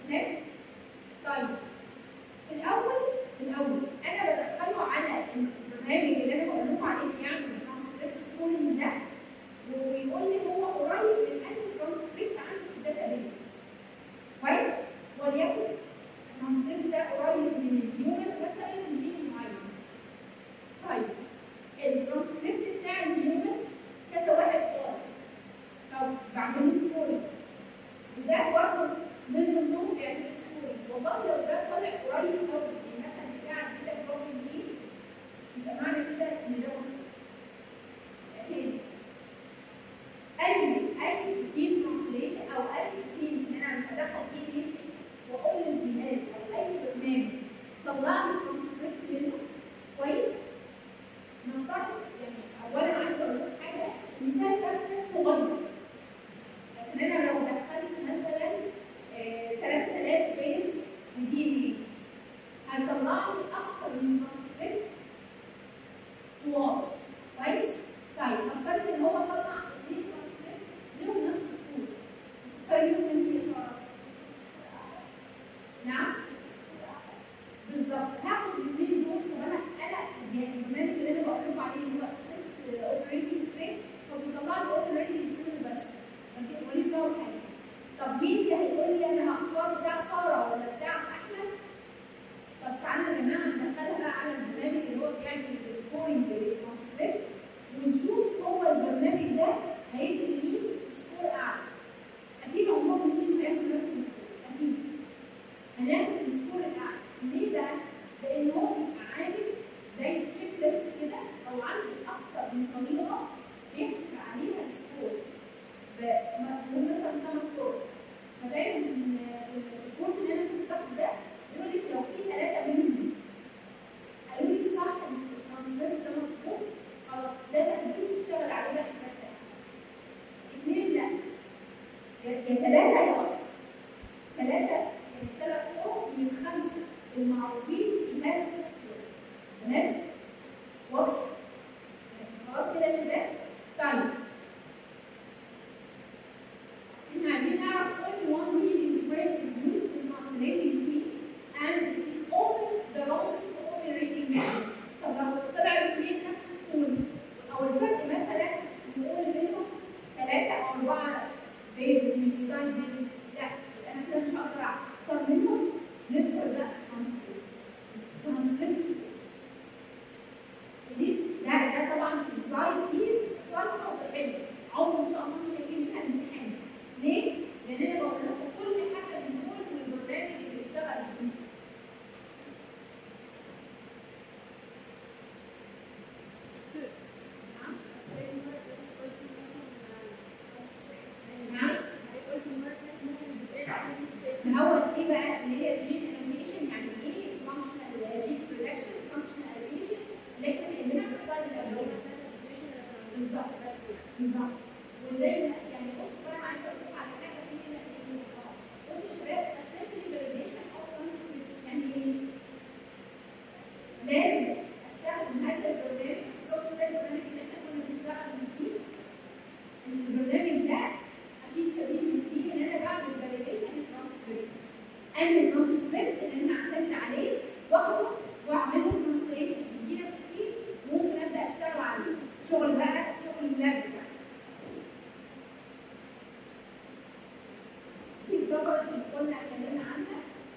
تمام؟ طيب في الاول في الاول انا بدخله على البرنامج اللي انا بقول لكم عليه بيعمل ترانسكريبت سكورينج ده ويقول لي هو قريب من انهي ترانسكريبت عندي في الداتا بيز كويس وليكن الترانسكريبت ده قريب من الهيومن مثلا جين معين طيب الترانسكريبت بتاع الهيومن كذا واحد طالع طب بعمل له سكورينج وده برضه من ضمنهم بيعمل سكورينج والله لو ده طالع قريب قوي يعني مثلا بتاع كده بروبلم جين يبقى معنى كده ان ده مظبوط أكيد. اي اي تيم ترانسليشن او اي تيم ان انا ادخل فيه دي واقول للجهاز او اي برنامج طلع لي ترانسكريبت منه كويس نفترض يعني اولا عايزه اقول لكم حاجه مثال ده مثال صغير لكن انا لو دخلت مثلا آه، 3000 بيز ودي دي هيطلع لي اكتر من ترانسكريبت طوال كويس؟ طيب نفترض ان هو طلع اثنين ترانسكريبت لهم نفس الطول تختار منهم مين يا ساره؟ نعم؟ بالظبط هاخد الاثنين دول طب انا انا يعني البرنامج اللي انا بقول لكم عليه اللي هو اساس اوبريتنج فريم هو بيطلع لي اوبريتنج فريم بس ما بيقوليش بقى حاجه طب مين اللي هيقول لي انا هختار بتاع ساره ولا بتاع احمد طب تعالوا يا جماعه ندخلها بقى على البرنامج اللي هو بيعمل السكورنج للترانسكريبت ونشوف هو البرنامج ده هيدي مين سكور اعلى اكيد عمرهم الاثنين هياخدوا نفس السكور اكيد هناخد السكور الاعلى ليه بقى؟ لان هو بيبقى عامل زي تشيك ليست كده او عنده اكتر من طريقه بيحسب عليها السكور بمقول مثلا خمس طرق فدايما في الكورس اللي انا كنت باخده ده يقول لك لو في ثلاثه منهم قالوا لي صح الترانسفير ده مظبوط خلاص ده تقدير تشتغل عليه بقى في الكتاب. اثنين لا يا يا ثلاثه يا واحد ثلاثه يعني ثلاث طرق من خمسه المعروفين في هذا السكتور تمام؟ واضح؟ خلاص كده يا شباب؟ طيب احنا عايزين نعرف only one reading frame is used in translating tree and it is often the longest open reading method. طب لو طلع الاثنين نفس الطول او الفرق مثلا نقول منهم ثلاثة او أربعة بيزز من ديزاين بيزز لا يبقى انا كده مش هقدر اختار منهم ندخل بقى ترانسكريبت ترانسكريبت دي ده ده طبعا سلايد كتير سلايد نقطة حلوة عمره ان شاء الله مش هيجي منها امتحان ليه؟ لان انا بقول لكم كل حاجة من دول من البرنامج اللي بيشتغل فيه نعم ما هو ايه بقى اللي هي الجين انيميشن يعني ايه فانكشنال جين برودكشن فانكشنال انيميشن اللي احنا بنعملها في السلايد الاولاني بالظبط بالظبط وزي ما يعني بص بقى انا عايزه اقول لكم على حاجه في هنا بصوا يا شباب اساسي فاليديشن اوف كونسبت يعني ايه؟ لازم استخدم هذا البرنامج السوفت وير البرنامج اللي احنا كنا بنشتغل فيه البرنامج ده اكيد شبيه فيه ان انا بعمل فاليديشن للترانسكريبت انا الترانسكريبت اللي انا اعتمد عليه واخده واعمله ترانسليشن يدينا كتير ممكن ابدا اشتغل عليه شغل بقى شغل اللاب بقى في الدرجه اللي كنا اتكلمنا عنها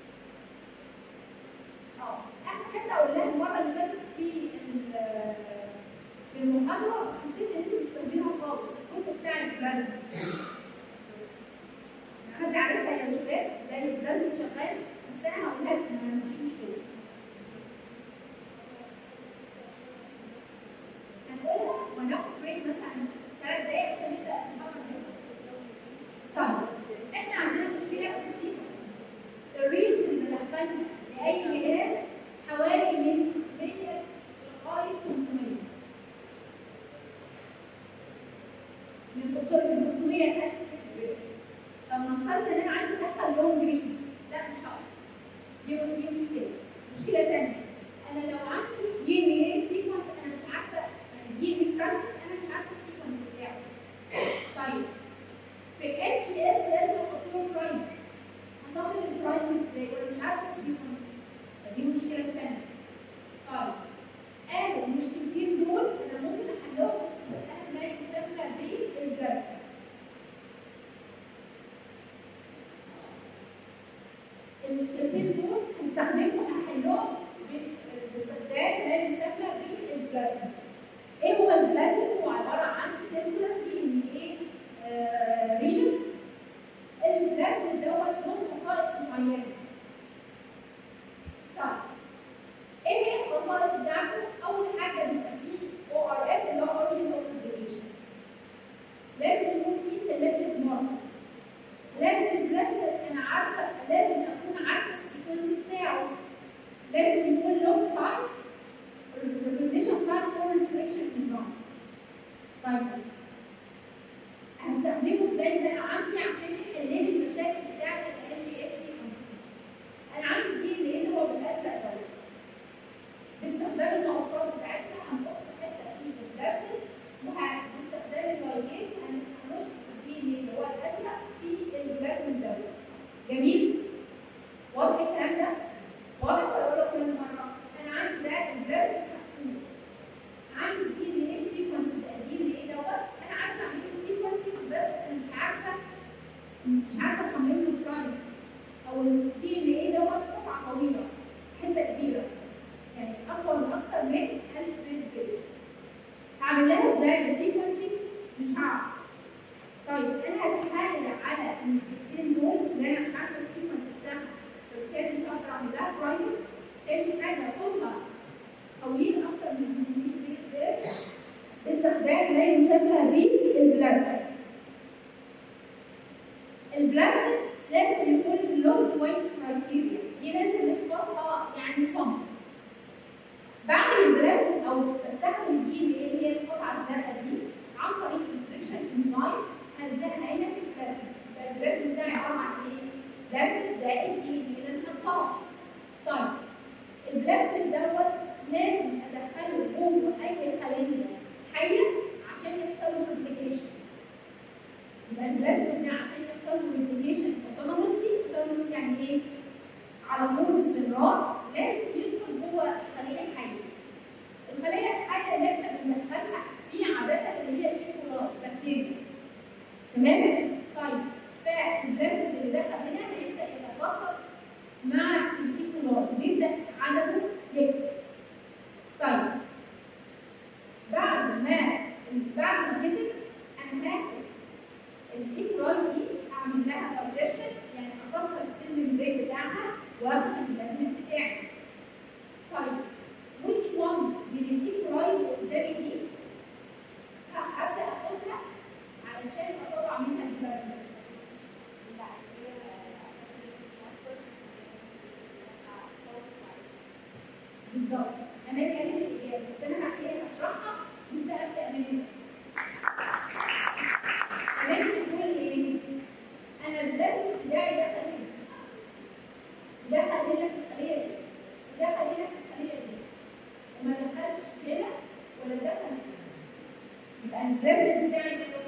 اه اخر حته اقولها المره اللي فاتت في ال- في المحاضره حسيت ان انتوا مش فاهمينها خالص الجزء بتاع البلازما حد عارفها يا شباب زي البلازما شغال بس انا هقولها لكم ما فيش مشكله هنقولها وناخد بريك مثلا ثلاث دقايق عشان نبدا المحاضره طيب احنا عندنا مشكله في السيكونس الريلز اللي بدخلها لاي جهاز حوالي من 100 لغايه 500 من سوري من 500 ل 1000 طب نفترض ان انا عايزه ادخل لون جريز لا مش هقدر دي دي مشكله مشكله ثانيه انا لو عندي دي ان ايه سيكونس انا مش عارفه يعني دي ان فراجمنتس انا مش عارفه السيكونس بتاعه طيب في اتش اس لازم احط له برايمر هصمم البرايمر المشكلتين دول هستخدمهم احلهم ب- باستخدام ما يسمى بالبلازما. ايه هو البلازما؟ هو عباره عن سيلولر دي ان ايه ريجن البلازما دوت له خصائص معينه. طيب ايه هي الخصائص بتاعته؟ اول حاجه بيبقى فيه او ار اف اللي هو اوريجن اوف ريجن. لازم يكون فيه سيلكتيف ماركرز. لازم لازم انا عارفه لازم اكون عارفه السيكونس بتاعه. لازم يكون له سايت ريكوجنيشن سايت فور ريستريكشن نظام. طيب هستخدمه ازاي ده عندي عشان يحل لي المشاكل بتاعت ال جي اس سي انا عندي دي اللي هي هو بالازرق دوت باستخدام المواصفات بتاعتنا هنقص حته فيه بالجرافيك وباستخدام اللايجيز هنقص دي اللي هو الازرق في الجرافيك دوت جميل واضح الكلام ده؟ واضح ولا اقول لك كل مره؟ انا عندي ده الجرافيك مقفول عندي دي اللي هي السيكونس دي اللي ايه دوت انا عارفه اعمل له سيكونس بس انا مش عارفه مش عارفه اصمم له برايم او الدي اللي ايه دوت قطعه طويله حته كبيره يعني اطول اكتر من 1000 بيز كده هعمل لها ازاي السيكونسنج مش هعرف طيب انا هتحايل على المشكلتين دول اللي انا مش عارفه السيكونس بتاعها فبالتالي مش هقدر اعمل لها برايم تاني حاجه طولها طويل اكتر من 800 بيز ده باستخدام ما يسمى بالبلازما البلازما لازم يكون له شويه كرايتيريا دي لازم نحفظها يعني صم بعمل البلازما او بستخدم دي اللي هي القطعه الزرقاء دي عن طريق ريستريكشن انزايم هلزقها هنا في البلازما يبقى البلازما ده عباره عن ايه؟ بلازما زائد دي اللي نحطها طيب البلازما دوت لازم ادخله جوه اي خليه حيه عشان يحصل له ريبليكيشن يبقى البلازما ده عشان يحصل له ريبليكيشن اوتونومسلي اوتونومسلي يعني ايه؟ على طول باستمرار لازم يدخل جوه خليه حيه الخليه الحيه اللي احنا بندخلها دي عاده اللي هي الفيكولار بكتيريا تمام؟ طيب فالبلازما اللي دخل هنا هيبدا يتكاثر مع الفيكولار بيبدا عدده يكبر طيب بعد ما بعد ما كتب انا هاخد الفيكولار دي اعمل لها دايجيشن يعني اكسر السن البريك بتاعها واخد البلازما بتاعي طيب which one من الفيكولاي اللي قدامي دي ه- هبدا اخدها علشان اطلع منها البلازما بالظبط انا دي قالت الاجابه بس انا هحكي اشرحها لسه ابدا من هنا انا بتقول ايه انا البلازما بتاعي دخل هنا دخل هنا في الخليه دي دخل هنا في الخليه دي وما دخلش هنا ولا دخل هنا يبقى البلازما بتاعي ده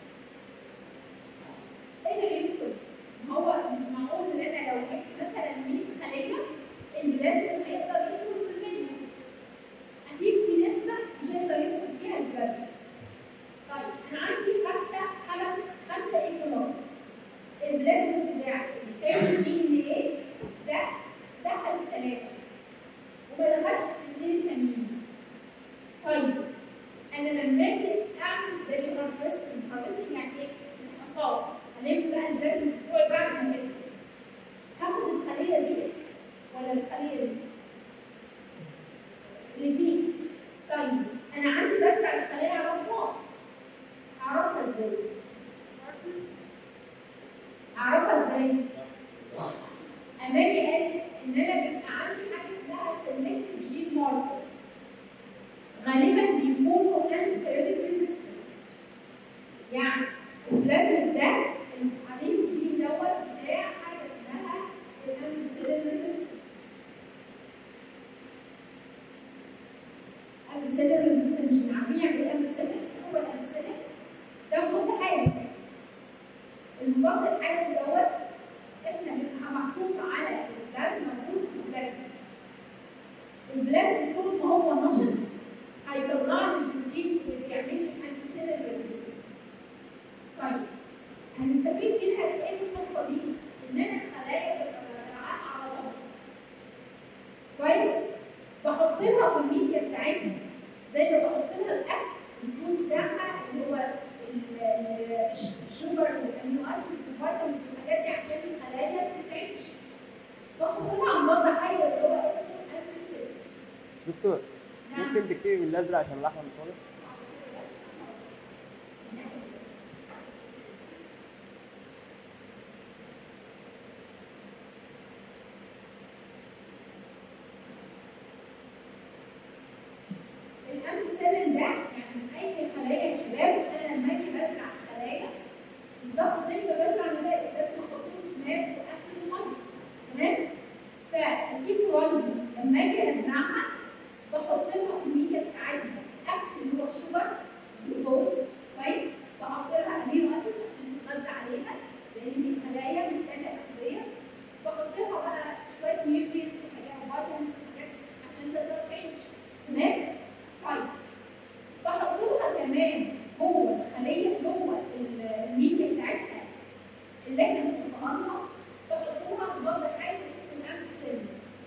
ايه اللي يدخل؟ ما هو مش معقول ان انا لو جبت مثلا 100 خليه البلازما هيقدر يدخل في المية اكيد في نسبه مش هيقدر يدخل فيها البلازما طيب انا عندي خمسه خمس خمسه ايكولوج البلازما بتاعي شايف دي ان ايه ده دخل في ثلاثه وما دخلش في اثنين التانيين طيب انا لما اجي اعمل زي هارفستنج هارفستنج يعني ايه؟ الحصاد هنعمل بقى البلازما بتوعي بعد ما كده هاخد الخليه دي ولا الخليه دي؟ اللي فيه طيب انا عندي بزرع الخليه على فوق اعرفها ازاي؟ اعرفها ازاي؟ امالي قالت ان انا بيبقى عندي حاجه اسمها سيلكتيف جين ماركرز غالبا بيكونوا انتيبيوتيك ريزيستنت يعني البلازم ده الحديد الجين دوت بتاع حاجه اسمها الامبسيلين ريزيستنت امبسيلين ريزيستنت عارفين يعني ايه امبسيلين؟ هو الامبسيلين ده مضاد حيوي المضاد الحيوي دوت احنا بنبقى محطوط على البلازما موجود في البلازما البلازما طول ما هو نشط هيطلع لي البروتين اللي بيعمل لي انتيسيلر ريزيستنس طيب هنستفيد منها ايه القصه دي؟ ان انا الخلايا بتبقى على دكتور نعم. ممكن تكتبي بالازرق عشان الاحمر مش واضح الامثله ده يعني اي خلايا يا شباب انا لما اجي بزرع خلايا بالظبط زي ما بزرع نبات لازم احط له سماد واكل وميه تمام فالايكوال لما اجي ازرعها بحط لها في الميديا بتاعتها اكل اللي هو الشجر جلوكوز كويس بحط لها امينو اسيد عشان تتغذى عليها لان الخلايا محتاجه تغذيه بحط لها بقى شويه نيوترينز وحاجات فيتامينز وحاجات عشان تقدر تعيش تمام طيب بحط لها كمان جوه الخليه جوه الميديا بتاعتها اللي احنا متفقنا بحط لها مضاد حيوي اسمه الامبسلين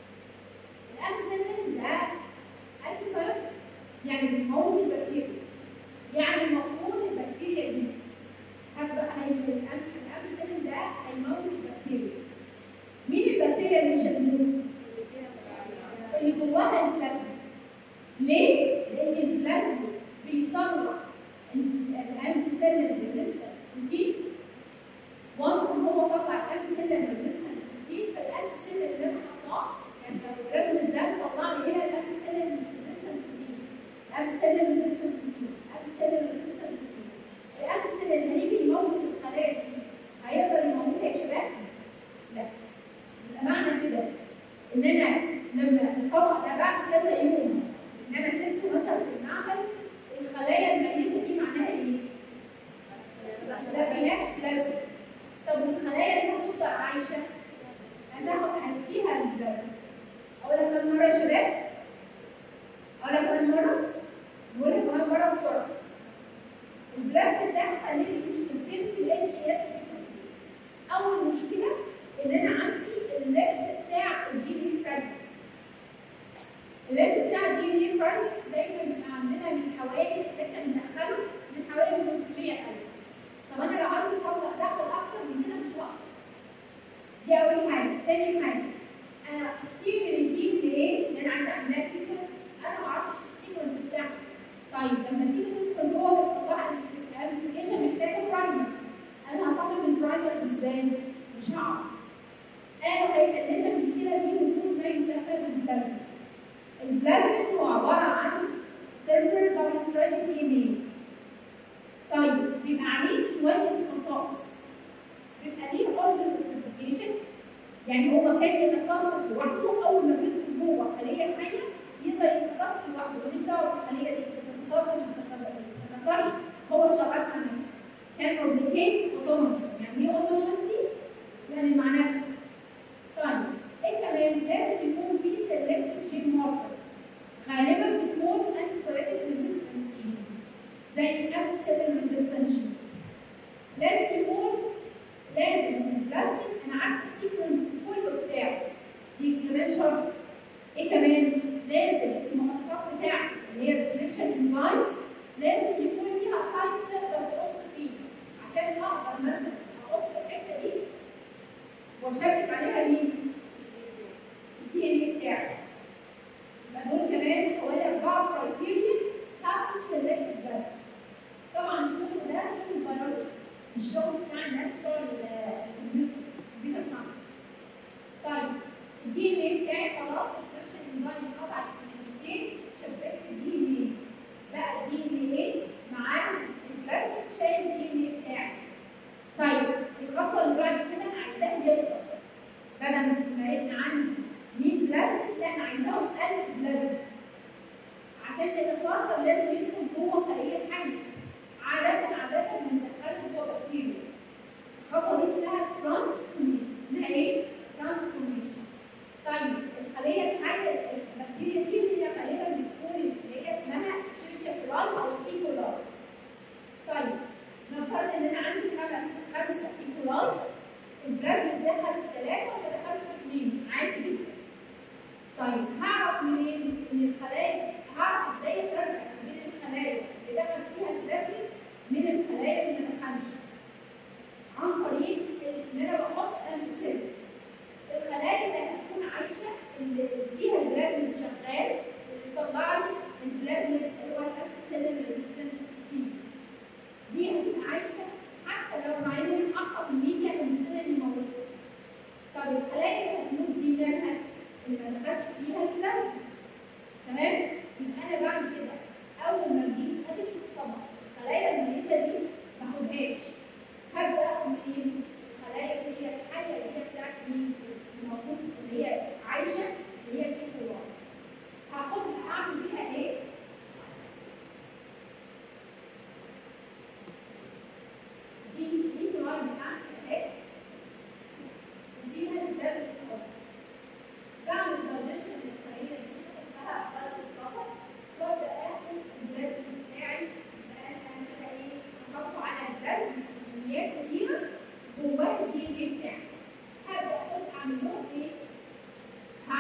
الامبسلين ده انتي يعني بيموت البكتيريا يعني المفروض البكتيريا دي هتبقى هي الامبسلين ده هيموت البكتيريا مين البكتيريا اللي مش هتموت؟ اللي جواها البلازما ليه؟ لأن البلازما بيطلع الأنتيسيلين ريزيستنت بروتين وانس ان هو طلع الأنتيسيلين ريزيستنت بروتين فالأنتيسيلين اللي أنا حطاه يعني لو البلازما ده طلع لي هنا الأنتيسيلين ريزيستنت بروتين الأنتيسيلين ريزيستنت بروتين الأنتيسيلين ريزيستنت بروتين الأنتيسيلين اللي هيجي يموت الخلايا دي هيقدر يموتها يا شباب؟ لا يبقى معنى كده ان انا لما الطبق ده بعد كذا يوم ان انا سبته مثلا في المعمل الخلايا الميته دي معناها ايه؟ ما فيهاش بلازما طب والخلايا اللي هتفضل عايشه هتاخد فيها البلازما اقول لك كمان مره يا شباب اقول لك كمان مره نقول لك كمان مره بسرعه البلازما ده هيخلي لي مشكلتين في الاتش اس اول مشكله ان انا عندي اللبس بتاع الدي دي فراجمنتس اللبس بتاع الدي دي فراجمنتس دايما بيبقى عندنا من حوالي احنا بندخله من حوالي 500000 طب انا لو عايز اطلع ادخل اكتر من كده مش هقدر دي اول حاجه تاني حاجه انا كتير من الدي ان ايه اللي انا عايزه اعملها سيكونس انا ما اعرفش السيكونس بتاعها طيب لما تيجي تدخل جوه الصفحه الابلكيشن محتاجه برايمرز انا هصمم البرايمرز ازاي؟ مش هعرف قالوا هيحل لنا المشكله دي وجود ما يسمى بالبلازما. البلازما هو عباره عن سيرفر دبل ستراند دي ان طيب بيبقى عليه شويه خصائص. بيبقى ليه اوردر كلاسيفيكيشن يعني هو كان يتكاثر لوحده اول ما بيدخل جوه خليه حيه يقدر يتكاثر لوحده ماليش دعوه بالخليه دي بتتكاثر ما تتكاثرش هو شغال مع نفسه. كان اوبليكيت اوتونومس يعني ايه اوتونومس دي؟ يعني مع نفسه. طيب ايه كمان لازم يكون في سيلكتيف جين ماركرز غالبا بتكون انتي بايوتيك ريزيستنس جين زي الانتي ريزيستنس جين لازم يكون لازم البلازميد انا عارفه السيكونس كله بتاعه دي كمان شرط ايه كمان لازم المواصفات بتاعتي اللي هي ريستريكشن انزايمز لازم يكون ليها سايت تقدر تقص فيه عشان اقدر مثلا اقص الحته دي واشكك عليها مين؟ الدي ان اي بتاعي. يبقى دول كمان حوالي اربعه كرايتيريا هاف سيلكت بس. طبعا الشغل ده شغل البيولوجيست مش شغل بتاع الناس بتوع الكمبيوتر ساينس. طيب الدي ان اي بتاعي خلاص الانستركشن انزايم قطع الكلمتين شبكت الدي ان اي. بقى الدي ان اي معاه البلازما شايل الدي ان اي بتاعي. طيب الخطوه اللي بعد كده انا عايزاه يكبر بدل ما يبقى عندي 100 بلازما لا انا عايزاهم 1000 بلازما عشان تتكاثر لازم يدخل جوه خليه حيه عاده عاده بندخله جوه بكتيريا الخطوه دي اسمها ترانسفورميشن اسمها ايه؟ ترانسفورميشن طيب الخليه الحيه البكتيريا دي اللي هي غالبا بتكون اللي هي اسمها شيرشيا فلاي او ايكولاي طيب نفترض ان انا عندي خمس خمسه ايكولاي البلازما دخل ثلاثه وما دخلش اثنين عادي جدا طيب هعرف منين ان الخلايا هعرف ازاي افرق بين الخلايا اللي دخل فيها البلازما من الخلايا اللي ما دخلش عن طريق ان انا بحط امثله الخلايا اللي هتكون عايشه اللي فيها البلازما شغال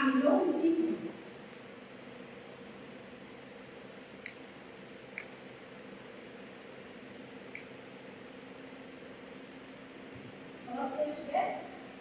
اعمل لهم سيكونس خلاص كده يا شباب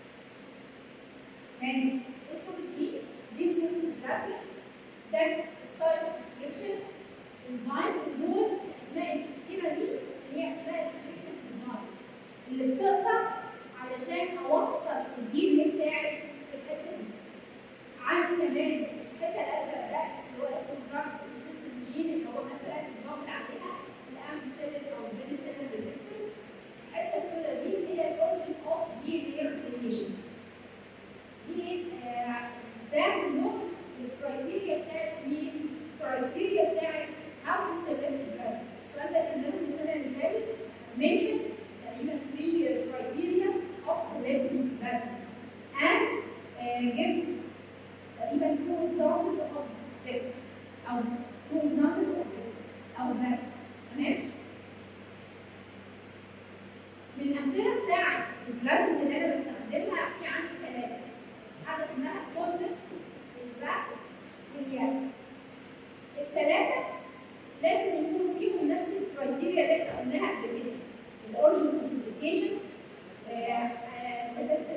تاني اسم دي دي اسم جرافيك ده ستايل اكسبريشن ديزاين دول اسماء الكتيره دي اللي هي اسماء اكسبريشن ديزاين اللي بتطلع علشان اوصل الجيل بتاعي في الحته دي عندي كمان الحته الازرق ده اللي هو اسمه جرافيك ريزيستنت جين اللي هو مثلا النظام اللي عليها الامبيسيلين او البنسلين ريزيستنت الحته السوداء دي هي الاورجن اوف دي ريريفيكيشن دي آه، ده نوع الكرايتيريا بتاعت مين؟ الكرايتيريا بتاعت how to select the president. السؤال ده كان لهم السنة اللي فاتت mention تقريبا three criteria of selecting the president and uh, give تقريبا two examples of vectors أو two examples of vectors أو vectors تمام؟ من الأمثلة بتاعت البلازما اللي أنا بستخدمها في عندي ثلاثة حاجة اسمها كوزمت الباك والياس الثلاثة لازم يكون فيهم نفس الكرايتيريا اللي احنا قلناها قبل كده الاوريجن كلاسيفيكيشن سيلكتيف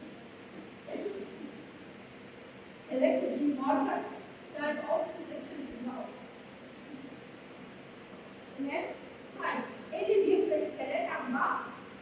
سيلكتيف جين ماركر سايد اوف سيلكشن ريزلتس تمام طيب ايه اللي بيفرق الثلاثة عن بعض؟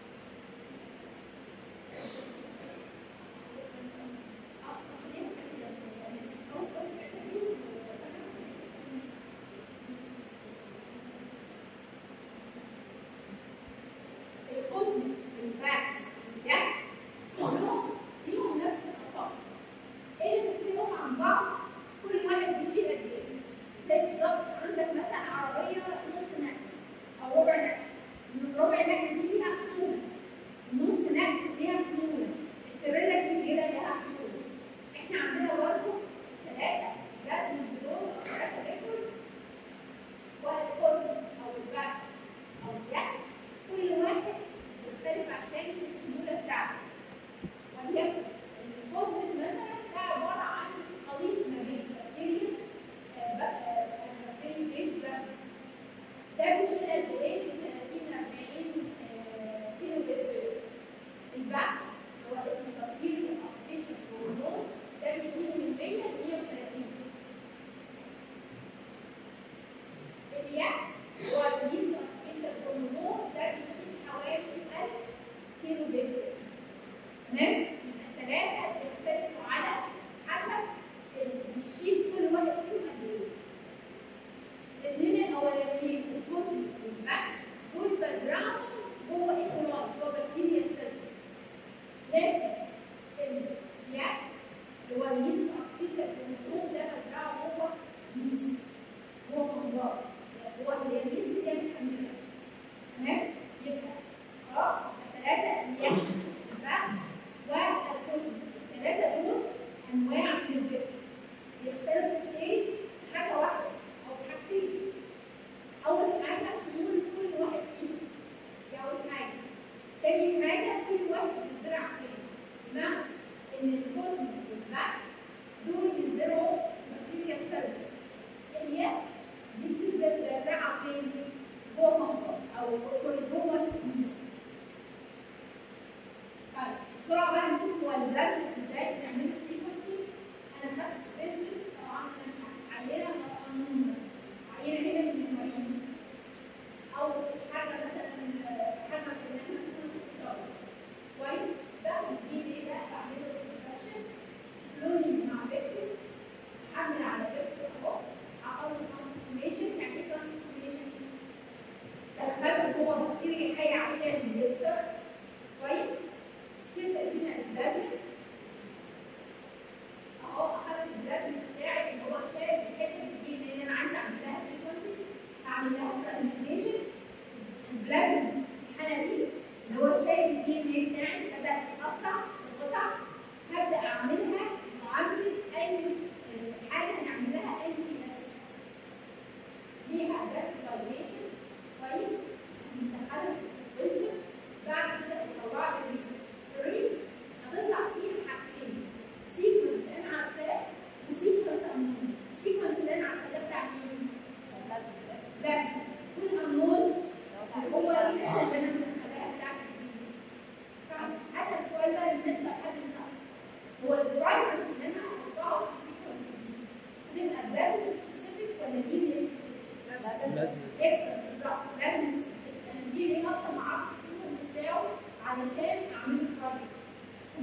القزم الباكس الياكس كلهم ليهم نفس الخصائص ايه اللي بيفرقهم عن بعض كل واحد بيشيل قد ايه زي بالظبط عندك مثلا عربيه نص نقل او ربع نقل من ربع نقل دي ليها حلول نص نقل ليها حلول التريلا الكبيره ليها حلول احنا عندنا برضه ثلاثه لازم دول او ثلاثه فيكتورز والقزم او الباكس او الياكس كل واحد يختلف عن الثاني في الحلول بتاعته وليكن البوزيتيف مثلا ده عباره عن خليط ما بين بكتيريا آه، بق- آه، بكتيريا فيج بس ده بيشيل قد ايه؟ من 30 ل 40 آه، كيلو بس البعث هو اسمه بكتيريا ابليكيشن كروموزوم ده بيشيل من 100 ل 130 الياس هو اليس ابليكيشن كروموزوم ده بيشيل حوالي 1000 كيلو بس تمام؟ يبقى الثلاثة بيختلفوا على حسب اللي بيشيل كل واحد فيهم قد ايه. الاثنين الأولانيين الكوزم والماكس دول بزرعهم جوه ايكولاي جوه بكتيريا سيلز. لكن الياكس اللي هو اليست ارتفيشال كروموسوم ده بزرعه جوه يست جوه فنجار هو اللي اليست دي مكملة. تمام؟ يبقى خلاص الثلاثة الياكس البحث والكوزم الثلاثة دول أنواع من الفيكتورز يختلفوا في إيه؟ في حاجة واحدة أو في حاجتين أول حاجة حلول كل واحد فيهم دي أول حاجة تاني حاجة كل واحد بيزرع فين بمعنى إن الكوزم والبحث دول بيزرعوا بكتيريا سيلز الياس دي بتزرع فين؟ جوه منطقة أو سوري جوه اليست طيب بسرعه بقى نشوف هو البلازما ازاي بنعمله سيكونسي انا خدت سبيسمن طبعا انا مش عينه قانون بس عينه هنا من المريض او حاجه مثلا حاجه كنا احنا كنا في الشغل كويس باخد دي ايه ده بعمله اكسبريشن كلونينج مع فيكتور احمل على فيكتور اهو احول ترانسفورميشن يعني ايه ترانسفورميشن دخلت جوه بكتيريا حيه عشان يكتر كويس تبدا بينا البلازما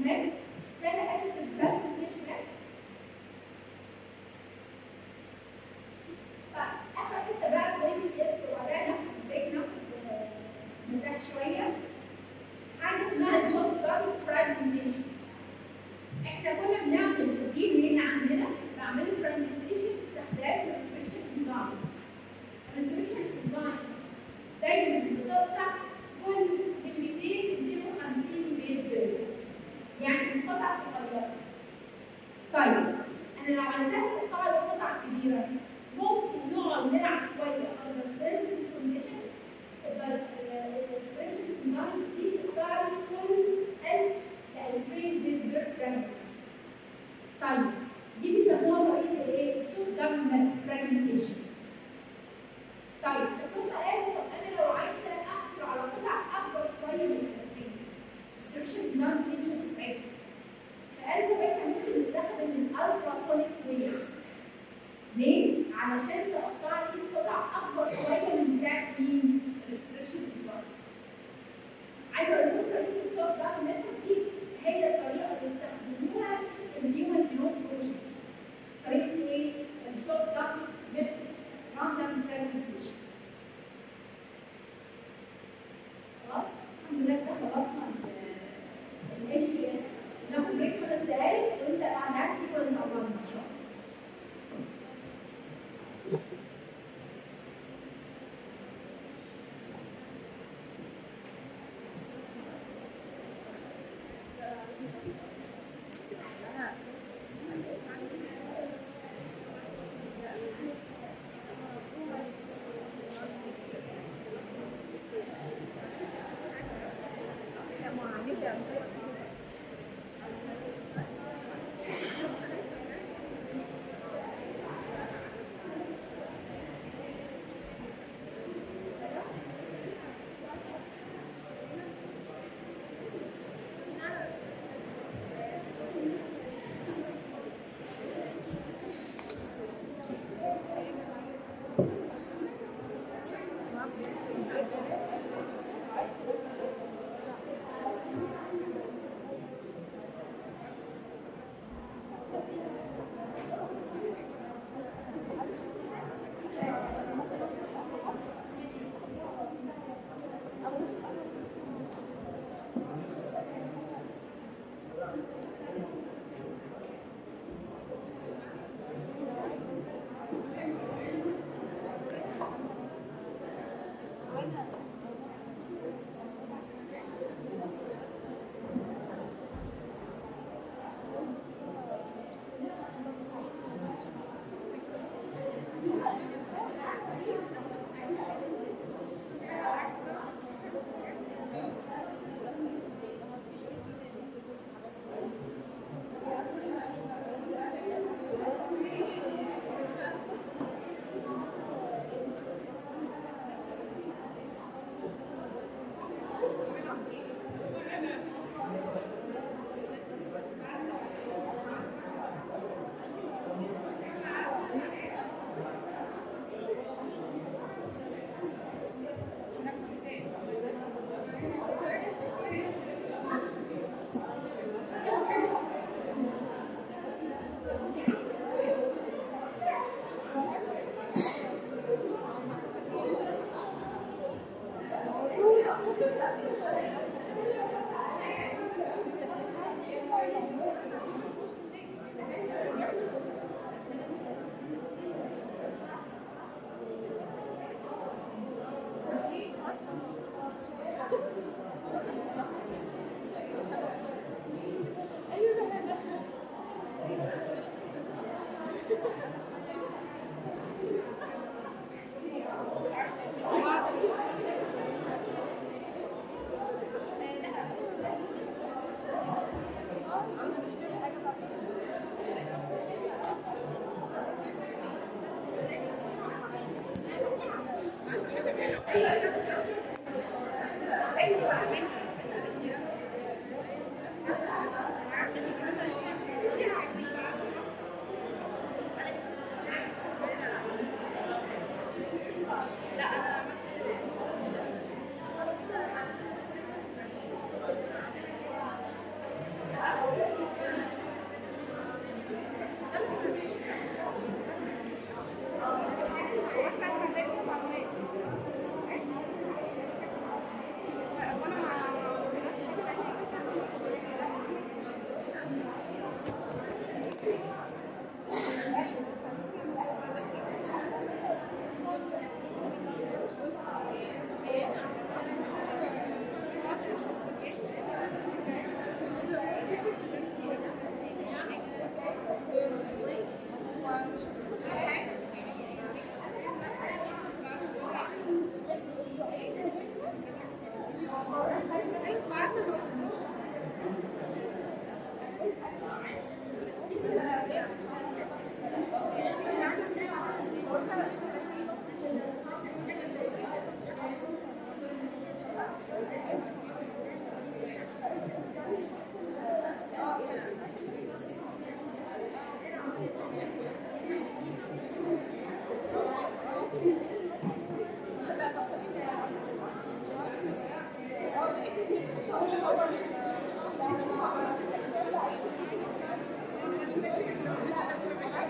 شمال سنة قالت البلد اللي شمال فآخر حتة بقى كويس يس وبعدها ناخد بريك ناخد آه، مرتاح شوية حاجة اسمها الشوت جارد فراجمنتيشن احنا كنا بنعمل دي مين عندنا بعمله فراجمنتيشن باستخدام الريستريكشن انزايمز الريستريكشن انزايمز دايما بتقطع كل من 200 ل 250 بيز بيرد يعني قطع صغيرة طيب انا لو عايزاك تقطع لي قطع كبيرة ممكن نقعد نلعب شوية under certain condition الريستريكشن انزايمز دي تقطع لي كل 1000 ل 2000 بيز بيرد فريمز طيب دي بيسموها طريقة الايه؟ شوت جام فراجمنتيشن طيب بس هم قالوا طب انا لو عايزه احصل على قطع اكبر شويه من الفين restriction نون فينشن ساعتها فقالوا احنا ممكن نستخدم الالترا سونيك ويفز ليه؟ علشان تقطع لي قطع اكبر شويه من بتاعت مين؟ الريستريكشن انزايمز عايزه اقول لكم طريقه الشوت جام ميثود دي هي الطريقه اللي استخدموها في الهيومن جينوم بروجكت طريقه ايه؟ الشوت جام ميثود راندوم فراجمنتيشن خلاص الحمد لله كده خلصنا ال جي اس ناخد بريك خمس دقايق ونبدا بعدها السيكونس اولنا ان شاء الله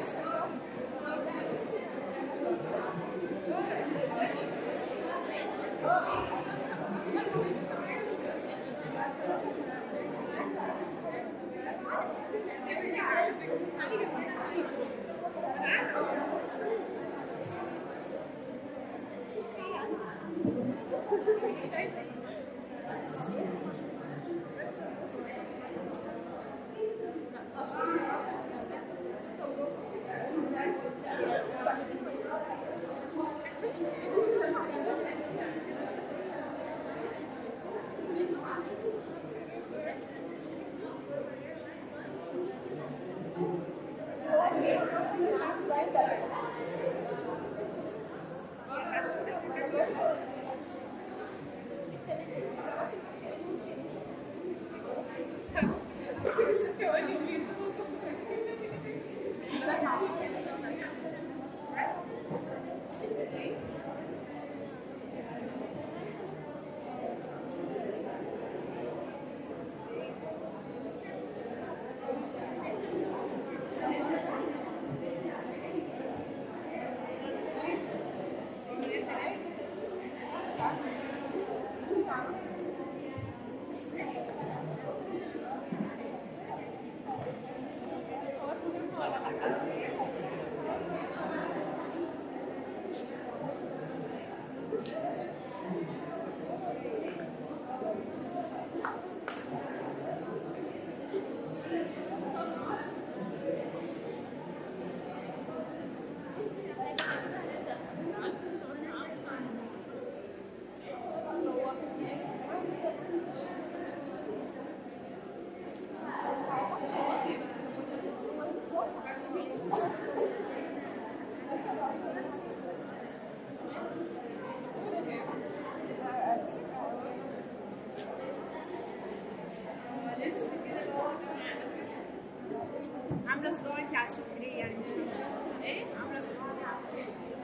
عامله صراع انت على السكريه يعني مش فاهمة. ايه عامله صراع انت على السكريه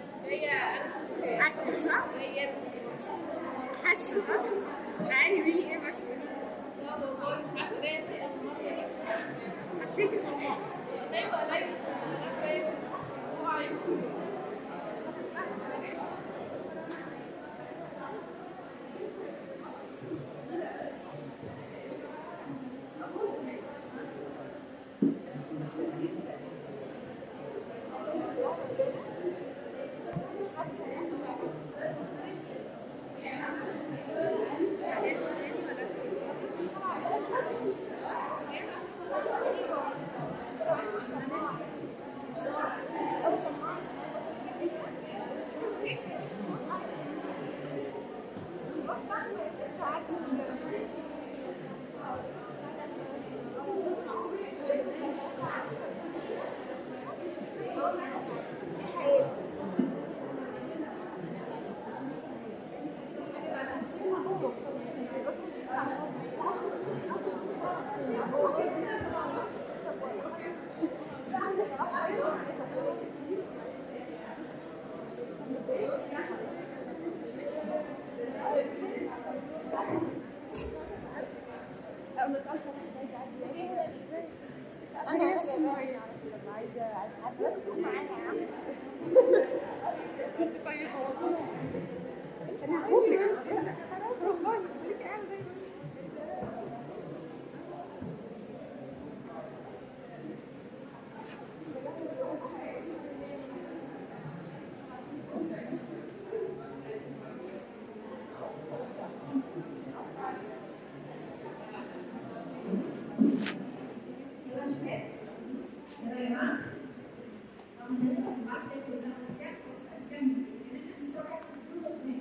هي اكتر صح؟ هي حاسه صح؟ عادي بيني ايه بس لا والله مش عارفه جايه في اخر مره دي مش عارفه حسيت صراع دايما قليل قريب هو عليكم انا نفسي صغير عايزه عايزه معاها مش طيبه والله انا عارفه والله خليكي قاعده زي ما انت. يبقى شباب يبقى يا جماعه طب الناس اللي بعد كلها بتاع كمل لان احنا بنتفرج على الصوره طيب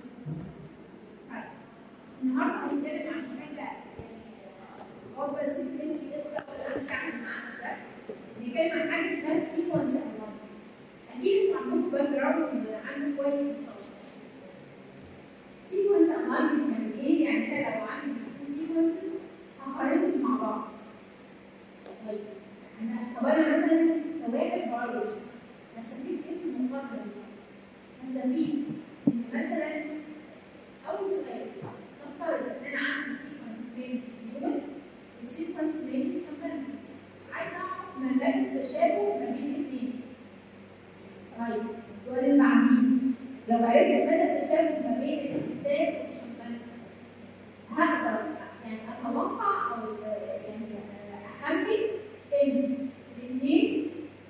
النهارده هنتكلم عن حاجه غصب عن سيكونس اس بتاعنا معانا ده نتكلم عن حاجه اسمها سيكونس انواع اكيد انتوا عندكم باك جراوند عنه كويس ان شاء الله سيكونس انواع يعني ايه؟ يعني انا لو عندي سيكونسز هقارنهم مع بعض طيب أنا- طب انا مثلا لو واحد بيولوجي هستفيد ايه من المقارنه دي؟ هستفيد ان مثلا اول سؤال نفترض ان انا عندي سيكونس بين هيومن وسيكونس بين كمبيوتر عايز اعرف مدى التشابه ما بين الاثنين طيب السؤال اللي بعديه لو عرفت مدى التشابه ما بين الانسان والشمبانزي هقدر يعني اتوقع او آه، يعني آه، اخمن ان الاثنين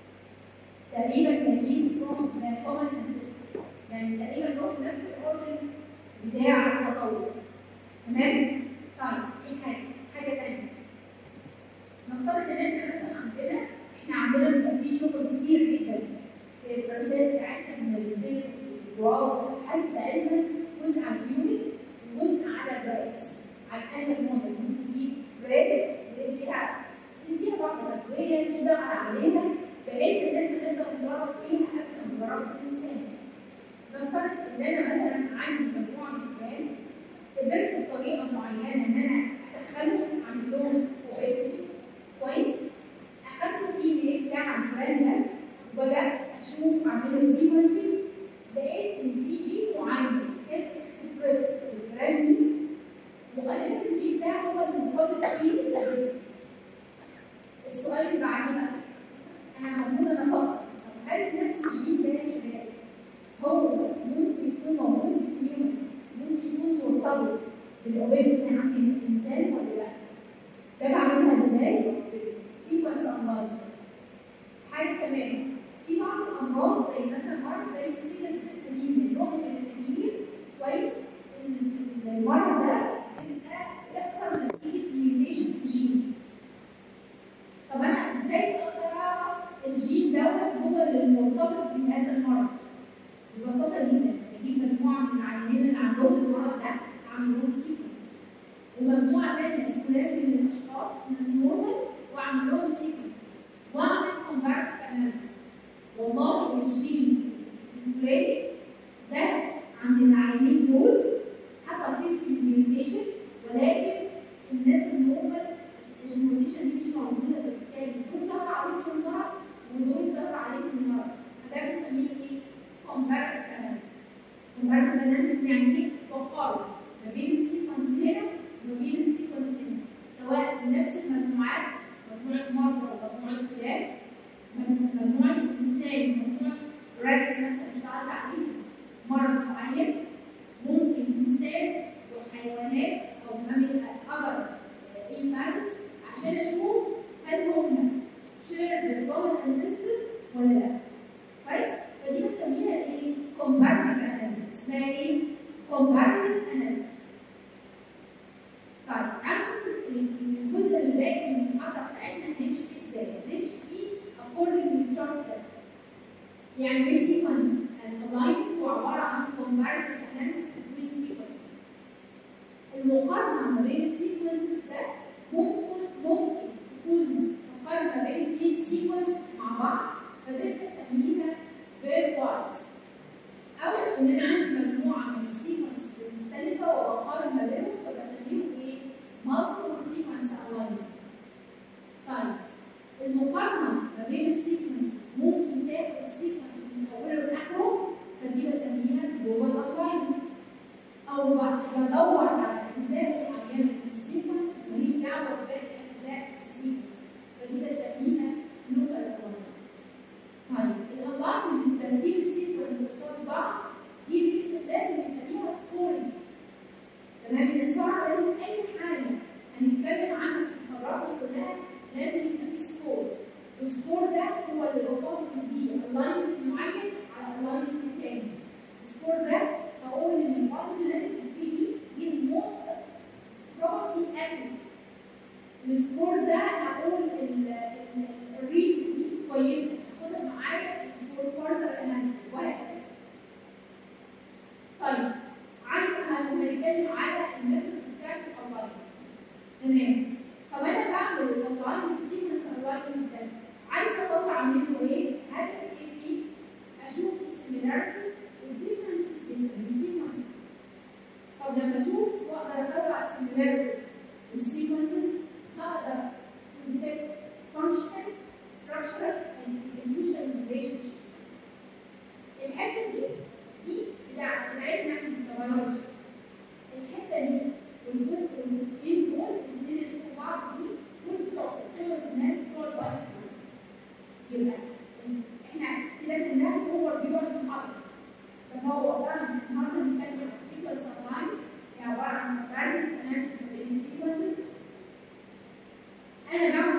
تقريبا جايين from the common ancestor يعني تقريبا لهم نفس الاوردر بتاع التطور تمام؟ طيب ايه حاجه؟ حاجه ثانيه نفترض ان احنا مثلا عندنا احنا عندنا بيبقى في شغل كتير جدا في الدراسات بتاعتنا في الماجستير في الدكتوراه حسب علما جزء على اليوني وجزء على الرئيس على الانيمال موديل ممكن تجيب فريد وتديها تديها بعض الادويه تشتغل عليها بحيث ان احنا نقدر ندرب فيها قبل ما ندرب في الانسان. نفترض ان انا مثلا عندي مجموعه من الفئران قدرت بطريقه معينه ان انا ادخلهم اعمل لهم اوبيستي كويس اخدت الاي بي بتاع الفئران ده وبدات اشوف اعمل له سيكونسنج لقيت ان في جين معين كان اكسبريس في الفئران دي وغالبا الجين ده هو اللي مرتبط فيه الاوبيستي السؤال اللي بعديه بقى انا المفروض انا افكر طب هل نفس الجين ده يا شباب هو ممكن يكون موجود في الهيومن ممكن يكون مرتبط بالاوبيستي عند الانسان ولا لا؟ ده بعملها ازاي؟ سيكونس امراض حاجه كمان في بعض الامراض زي مثلا مرض زي السيكل سيل نوع من الانيميا كويس ال- المرض ده بيبقى بيحصل نتيجه ميوتيشن في جين طب انا ازاي اقدر اعرف الجين دوت هو اللي مرتبط بهذا المرض؟ ببساطه جدا اجيب مجموعه من العيانين اللي عندهم المرض ده اعمل لهم سيكونس ومجموعه ثانيه اسمها من الاشخاص ناس نورمال واعمل لهم سيكونس واعمل كومبارتيف اناليسيس والله الجين الفلاني ده عند العيانين دول حصل فيه ميوتيشن ولكن الناس النورمال الميوتيشن دي مش موجوده بالتالي دول ظهر عليهم المرض ودول ظهر عليهم المرض فده بنسميه ايه؟ كومبارتيف اناليسيس كومبارتيف اناليسيس يعني ايه؟ تقارن ما بين السيكونس هنا وما بين السيكونس هنا سواء نفس المجموعات مجموعه مرضى ومجموعه سلال مجموعه انسان مجموعه راتس مثلا اشتغلت عليه مرض معين ممكن انسان وحيوانات او مامي اذر انيمالز عشان اشوف هل هم شير بالكومن انسيستم ولا لا كويس فدي بسميها ايه كومبارتيف اناليسيس اسمها ايه كومبارتيف اناليسيس طيب تعالوا نشوف الجزء اللي باقي من المحاضره بتاعتنا هنمشي فيه ازاي نمشي فيه according للشارت ده يعني ايه سيكونس الالاين هو عباره عن comparative analysis between sequences المقارنه ما بين السيكونسز ده ممكن ممكن تكون مقارنه ما بين اثنين سيكونس مع بعض فده بسميها بير وايز او ان انا عندي مجموعه من السيكونس المختلفه وبقارن ما بينهم فبسميهم ايه؟ مالتيبل سيكونس الاين طيب المقارنه ما بين السيكونس ممكن تاخد السيكونس من اوله لاخره فدي بسميها جلوبال الاينمنت او بدور على اجزاء معينه من السيكونس ماليش دعوه بباقي اجزاء السيكونس فدي بسميها جلوبال الاينمنت طيب الالاينمنت ترتيب السيكونس قصاد بعض دي لازم يبقى ليها سكورنج تمام الاسرع لازم اي حاجه هنتكلم عنها في المحاضرات دي كلها لازم يبقى في سكور السكور ده هو اللي بفضل بيه الاينمنت معين على الاينمنت تاني السكور ده هقول ان الفرد اللي انا فيه دي دي الموست probably accurate السكور ده هقول الريت دي كويسه هاخدها معايا في further analysis وهكذا طيب عندنا هنتكلم على الميثودز بتاعت الالاينمنت تمام طب انا بعمل الالاينمنت سيكونس الالاينمنت ده عايزه اطلع منه ايه؟ هدفي ايه فيه؟ اشوف السيميلاريتيز والديفرنسز بين السيكونسز طب لما اشوف واقدر اطلع السيميلاريتيز والسيكونسز هقدر detect functional, structural, and evolution relationship. الحته دي دي بتاعت بتاعتنا احنا في البيولوجي الحته دي والجزء والجزئين دول الاثنين اللي فوق بعض دي دول بتوع دول الناس بتوع البايوفيزيكس يبقى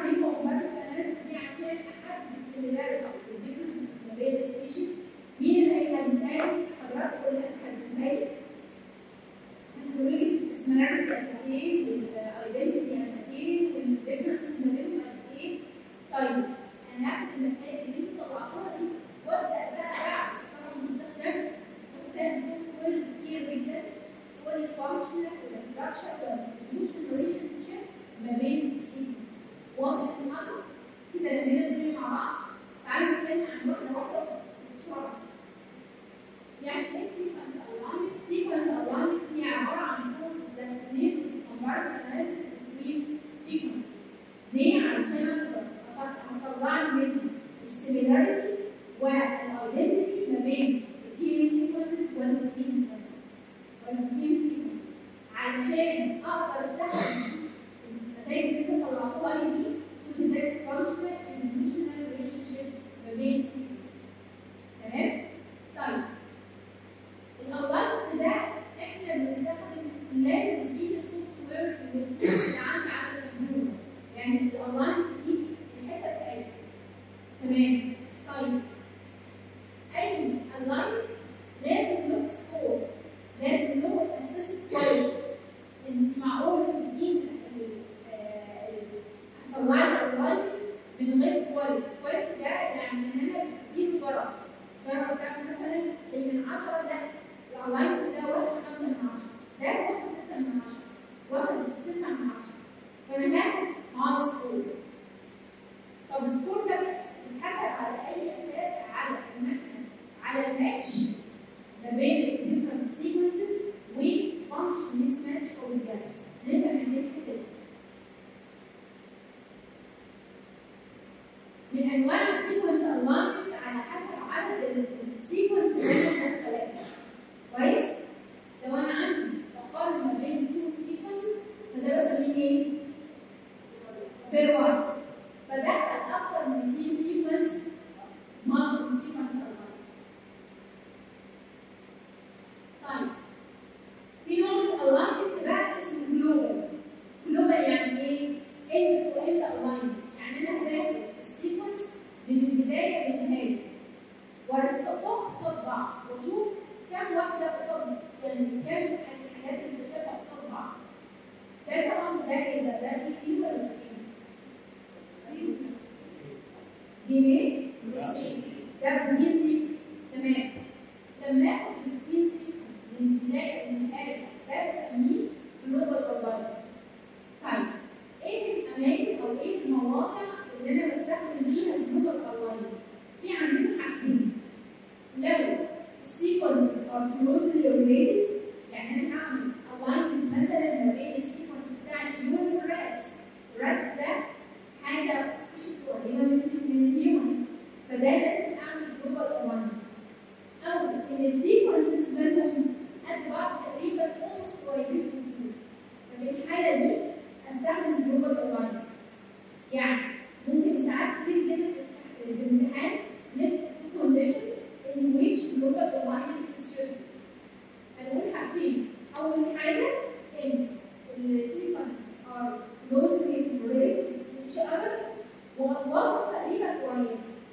بعمل كومباريتيف اناليسيس دي عشان احدد السيميلاريتي والديفرنسز ما بين السبيشيز مين اللي هيكلمها لي؟ حضرتك اللي هتكلمها لي هتقولوا لي السيميلاريتي قد ايه والايدنتيتي قد ايه والديفرنسز ما بينهم قد ايه طيب انا هاخد النتائج اللي انت طلعتوها دي وابدا بقى ادعس طبعا باستخدام استخدام سوفت ويرز كتير جدا هو الفانكشنال والاستراكشر والديستريبيوشن ريليشن شيب ما بين السيكونسز واضح النهارده كده لما الدنيا مع بعض تعالوا نتكلم عن واحده واحده بسرعه يعني ايه سيكونس الاينمنت؟ سيكونس الاينمنت هي عباره عن بروسيس ذات enables comparison analysis between sequences ليه؟ علشان اقدر اطلع لي منهم السيميلاريتي والايدنتيتي ما بين التيم سيكونسز والبروتين مثلا والبروتين سيكونس علشان اقدر استخدم النتائج اللي انت طلعتوها لي دي to detect functional and emotional relationship ما بين sequences تمام؟ طيب الأول ده احنا بنستخدم لازم فيه السوفت ويرز اللي عندي على الكمبيوتر يعني الألوان دي الحتة بتاعتها تمام طيب أي ألوان لازم له سكور لازم له أساس كويس مش معقول دي هطلع لي ألوان من غير كواليتي كواليتي ده يعني إن أنا بديله درجة درجة بتاعت مثلا زي من 10 ده الألوان ده واخد 5 من 10 ده واخد 6 من 10 واخد 9 من 10 فأنا هاخد معاه سكور طب السكور ده بيتحسب على اي اساس على ان احنا على الماتش ما بين الديفرنت سيكونسز وفانكشن ميس ماتش او الجابس نفهم يعني ايه الحته دي من انواع السيكونس الاينمنت على حسب عدد السيكونس اللي انا مدخلاه كويس لو انا عندي تقارب ما بين تو سيكونسز فده بسميه ايه؟ بيروايز فدخل اكتر من 2 سيكونس مالتي سيكونس طيب في نوع من الالوان بقى اسمه جلوبال جلوبال يعني ايه؟ اند تو اند الاين يعني انا هاخد السيكونس من البدايه للنهايه واربطهم قصاد بعض واشوف كم واحده قصاد يعني كم الحاجات اللي شبه قصاد بعض ده طبعا ده ايه ده؟ ده دي كيلو ولا كيلو؟ دي ايه؟ ده بروتين سيكونس تمام لما اخد البروتين سيكونس من البدايه للنهايه ده بسميه جلوبال اورلاين طيب ايه الاماكن او ايه المواقع اللي انا بستخدم فيها الجلوبال اورلاين؟ في عندنا حاجتين لو السيكونس ار كلوزلي ريليتد يعني انا هعمل الاين مثلا ما بين السيكونس بتاع الهيومن والراتس الراتس ده حاجه سبيشيز قريبه من من الهيومن فده لازم اعمل جلوبال الاين او ان السيكونسز بينهم قد بعض تقريبا almost قريبين في الوجود ففي الحاله دي استخدم جلوبال الاين يعني ممكن ساعات كتير جدا في الامتحان list two conditions in which global alignment is should هنقول حاجتين أول حاجة إن ال sequences are closely related to each other وأطوالهم تقريبا قريبة.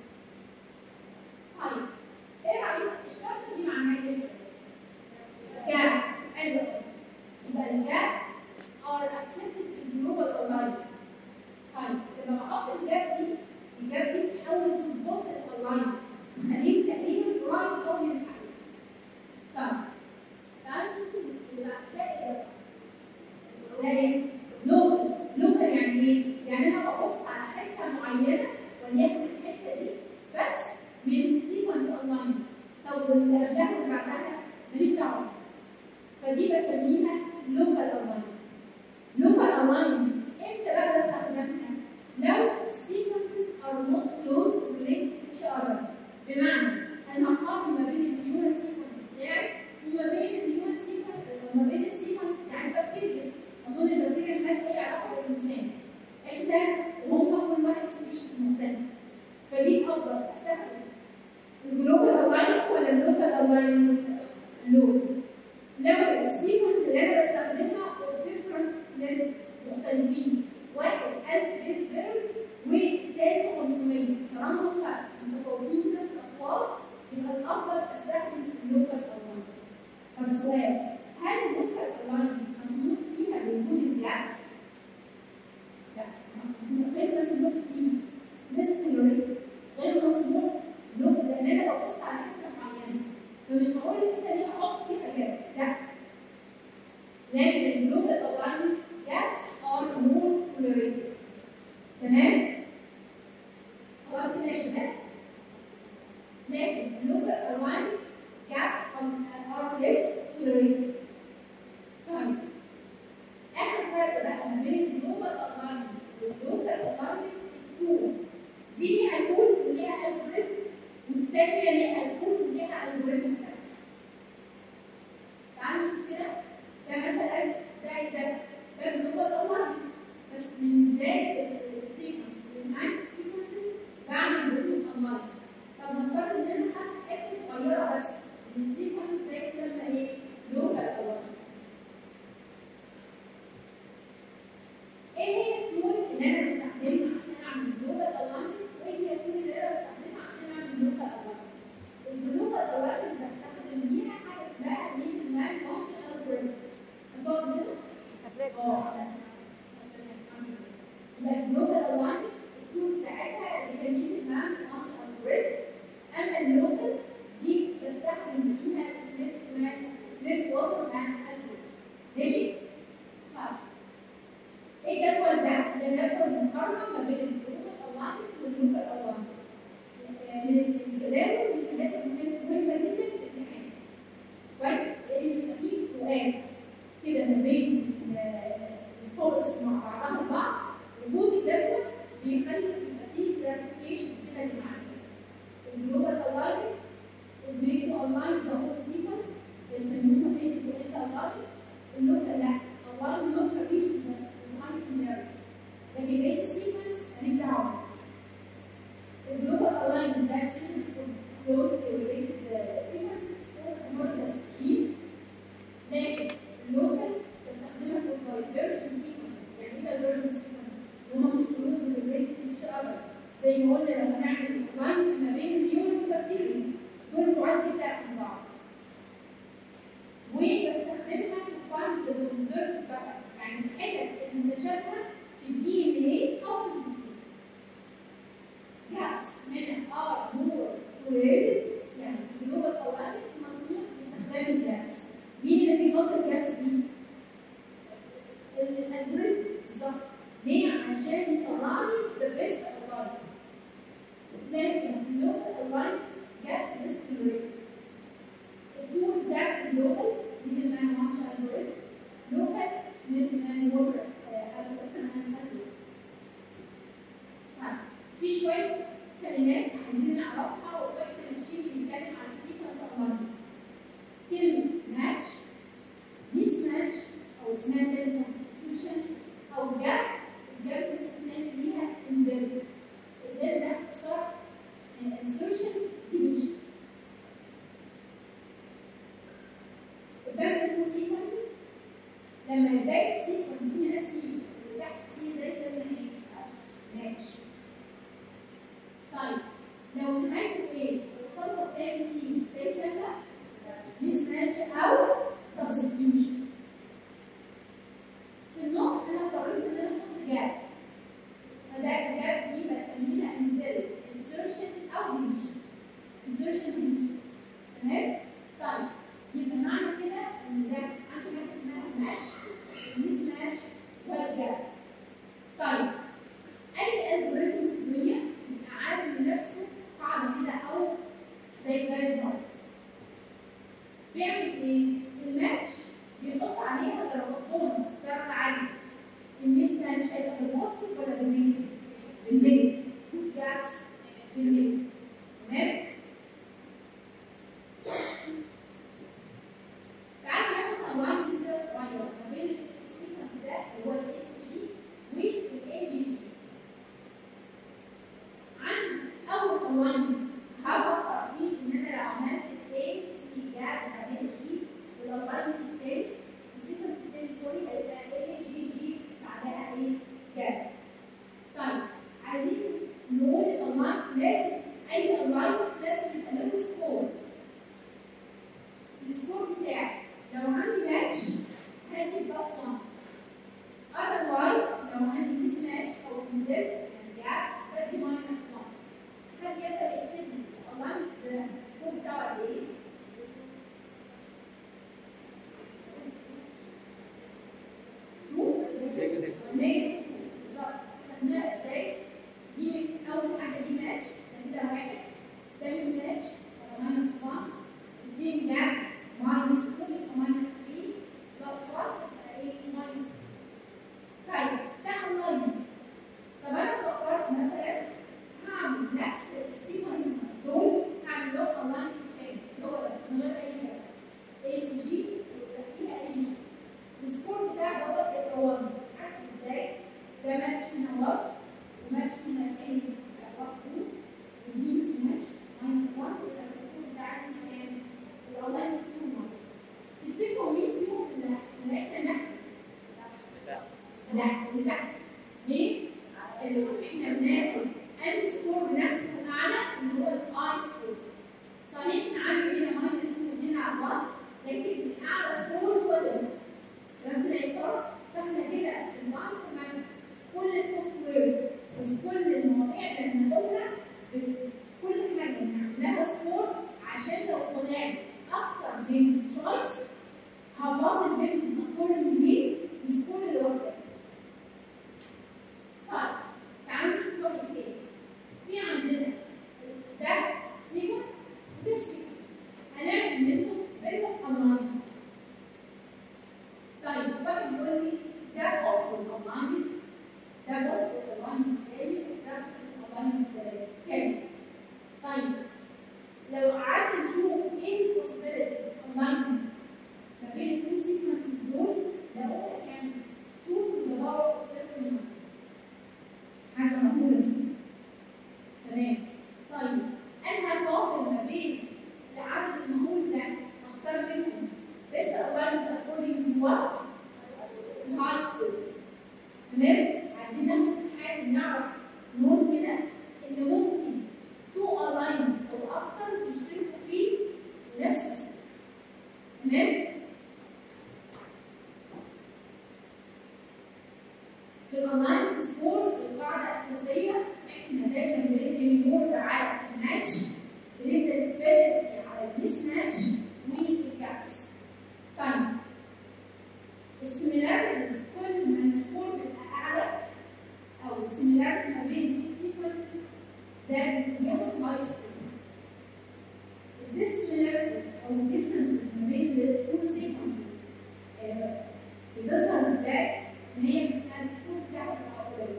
طيب إيه رأيك الشرط دي معناها إيه؟ جاب حلو يبقى الجاب are accepted في الجلوبال alignment. طيب لما بحط الجاب دي الجاب دي بتحاول تظبط الالاينمنت تخليه تقريبا قريب قوي من الحقيقة. طب تعالوا نشوف اللي بعد ده ايه؟ لوكال لوكال يعني ايه؟ يعني انا ببص على حته معينه وليكن الحته دي بس من السيكونس الاينمنت طب واللي قبلها واللي بعدها ماليش دعوه فدي بسميها لوكال الاينمنت لوكال الاينمنت امتى بقى بستخدمها؟ لو السيكونسز are not close related to each other بمعنى انا هقارن ما بين الهيومن سيكونس بتاعي وما بين الهيومن سيكونس وما بين السيكونس بتاع البكتيريا اظن البكتيريا ملهاش اي علاقه بالانسان انت وهم كل واحد سبيشيز مختلف فدي افضل استخدم الجلوبال الاينمنت ولا اللوكال الاينمنت؟ اللوكال لو السيكونس اللي انا بستخدمها اوف ديفرنت لينس مختلفين واحد 1000 بيت بير وبالتالي هي ليها الكود وليها الجوريزم بتاعها. تعالوا نشوف كده ده مثلا ده ده ده جلوبال اونلاين بس من بدايه السيكونس من عند السيكونسز بعمل جلوبال اونلاين طب نفترض ان انا خدت حته صغيره بس من السيكونس ده يسمى ايه؟ جلوبال اونلاين ايه هي التول اللي انا بستخدمها عشان اعمل جلوبال اونلاين وايه هي التول اللي انا بستخدمها عشان اعمل جلوبال اونلاين الجلوبال اونلاين بستخدم بيها حاجه اسمها ميدل مان فانكشنال جريد هتقعد منها هتلاقي يبقى الجلوبال اونلاين التول بتاعتها اللي هي ميدل مان فانكشنال جريد اما اللوكال دي بستخدم فيها سميث مان سميث ووتر مان الجوريثم ماشي؟ طيب ايه الجدول ده؟ ده جدول مقارنه ما بين الجلوبال اونلاين واللوكال اونلاين من الجداول من الحاجات المهمه جدا في الامتحان كويس؟ اللي بيبقى فيه فروقات كده ما بين البولس مع بعضها البعض وجود الجدول بيخلي يبقى فيه كلاريفيكيشن كده للمعلومات الجلوبال اونلاين والميكرو اونلاين ده هو سيكونس بنسميهم ايه الجلوبال اونلاين اللوكال لا اونلاين لوكال ريجن بس وهاي سيناريو لكن بقيه السيكونس ماليش دعوه الجلوبال اونلاين ده سيكونس كلوز ريليتد سيكونس مودلس جينز لكن اللوكال بستخدمها في الدايفرجن سيكونس يعني ايه دايفرجن سيكونس؟ اللي هم مش كلوز ريليتد اتش اذر زي ما قلنا لما نعمل لاين ما بين اليوم والبكتيريا دول بعاد جدا عن بعض وبستخدمها في فاند الكونزرت بقى يعني الحتت المتشابهه في الدي ان ايه او في البروتين جابس منها ار مور وريد يعني اللغه الاولانيه مصنوع باستخدام الجابس مين اللي بيحط الجابس دي؟ الالجوريزم بالظبط ليه؟ عشان يطلع لي ذا بيست اونلاين لكن في اللغه الاونلاين جابس ريسك التول بتاع اللوكال ميدل مان مارشال الجوريزم لوكال سميث مان ووكر في شويه كلمات عايزين نعرفها واحنا ماشيين بنتكلم عن السيكونس اونلاين كلمه ماتش ميس ماتش او اسمها تاني سبستيوشن او جاب الجاب بنستخدم فيها اندل اندل ده اختصار insertion deletion قدام التو سيكونسز لما بدايه السيكونس دي هنا سي اللي تحت سي ده يسمى ايه؟ ماتش طيب لو نهايته ايه؟ وصلنا التاني فيه ده يسمى ميس ماتش او سبستيوشن في النص انا قررت ان انا احط جاب فده الجاب دي بسميها انزل insertion او deletion insertion deletion تمام؟ طيب يبقى معنى كده ان ده عنده حاجه اسمها ماتش ميس ماتش والجاب طيب اي الجوريثم في الدنيا بيبقى عامل لنفسه قاعده كده او زي جايد لاينز بيعمل ايه؟ الماتش بيحط عليها درجات بونص درجه عاليه الميس ماتش هيبقى بالبوزيتيف ولا بالنيجاتيف؟ بالنيجاتيف جابس بالنيجاتيف تمام؟ تعالوا ناخد انواع كده صغيره ما بين السيكونس ده اللي هو الاس جي والاي جي جي عن اول عنوان هفكر فيه ان انا لو عملت الاي سي جاب بعدين جي والالوان التاني السيكونس التاني سوري هيبقى اي جي جي بعدها ايه جاب طيب عايزين نقول الالوان لازم اي الوان لازم يبقى له سكور السكور بتاعي لو عندي ماتش هدي بلس 1 otherwise لو عندي ميس ماتش او موديل يعني جاب بدي ماينس 1 هل يبدا يكتب طبعا السكور بتاعه قد ايه؟ تو نيجاتيف نيجاتيف بالظبط خدناها ازاي؟ دي اول حاجه دي ماتش ده كده واحد تاني بناخد ان سكور بناخده اعلى اللي هو الاي سكور صحيح احنا عندي هنا ماينس 2 وهنا 1 لكن الاعلى سكور هو ده فهمنا يا صار فاحنا كده في الانفورماتكس كل السوفت ويرز وفي كل المواضيع اللي هناخدها كل حاجه بنعملها سكور عشان لو طلعت اكتر من تشويس هفاضل بين كل دي السكور اللي واخداه طيب تعالوا نشوف الفرق التاني في عندنا ده سيكونس وده سيكونس هنعمل منهم بينهم اونلاين طيب واحد يقول لي ده بوسبل اونلاين ده بوسبل اونلاين تاني وده بوسبل اونلاين تاني طيب لو قعدت نشوف ايه البوسيبيليتيز اوف اونلاين ما بين التو سيكونسز دول لقوا كان 2 to the power of 39 حاجة مهولة تمام طيب أنا هفاضل ما بين العدد المهول ده أختار منهم بس أولا according to what؟ high school تمام؟ عايزين ناخد حاجة نعرف نقول كده إن ممكن تو alignments أو أكتر يشتركوا فيه نفس السنة تمام؟ في الاونلاين سكور القاعده الاساسيه احنا دايما بندي ريبورت على الماتش بنبدا نتكلم على الميس ماتش والجابس طيب السيميلاريتيز كل ما السكور بيبقى اعلى او السيميلاريتي ما بين السيكونسز ده بياخد هاي سكور الديسيميلاريتيز او الديفرنسز ما بين التو سيكونسز بتظهر ازاي؟ ان هي بتبقى السكور بتاعها قليل.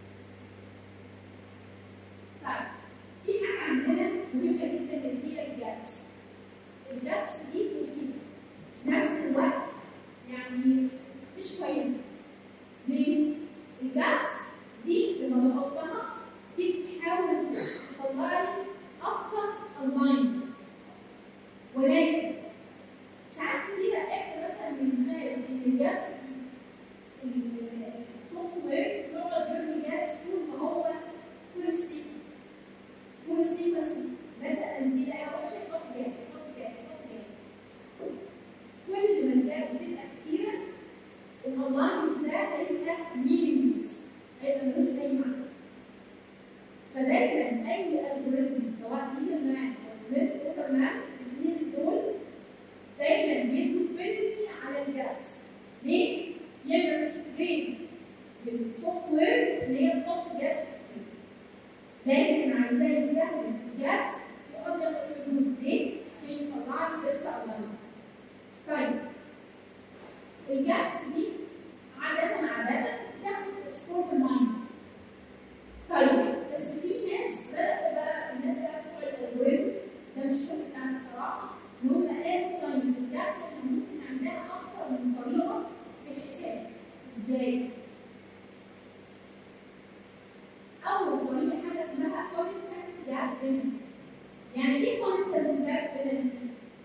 طيب في حاجه عندنا مهمه جدا اللي هي الجابس. الجابس دي مفيده. في نفس الوقت يعني مش كويسه. ليه؟ الجابس دي لما بحطها دي بتحاول تطلع لي افضل الاينمنت. ولكن ساعات كتيرة احنا مثلا بنخاف ان الجابس دي السوفت وير يقعد يرمي جابس طول ما هو كل السيكونس كل السيكونس مثلا دي لا اول شيء حط جاب حط جاب حط جاب كل ما الجاب بتبقى كتيرة الاونلاين ده هيبقى مينيمز هيبقى ملوش اي معنى فدايما اي الجوريزم سواء ليجل مان او سميث ووتر مان الاثنين دول دايما بيدوا بنتي على الجابس ليه؟ يعمل ريسترين بالسوفت وير اللي هي تحط جابس كتير لكن عايزاه يستخدم جابس في اضيق الحدود ليه؟ عشان يطلع لي بيست الاينمنتس طيب الجابس دي عادة عادة تاخد سكور بالماينس طيب بس في ناس بدأ بقى الناس بقى بتوع الالوان ده مش شغل بتاعنا بصراحة ان هم قالوا طيب الجابس احنا ممكن نعملها اكتر من طريقة في الحساب ازاي؟ أول طريقة حاجة اسمها constant gap penalty يعني ايه constant gap penalty؟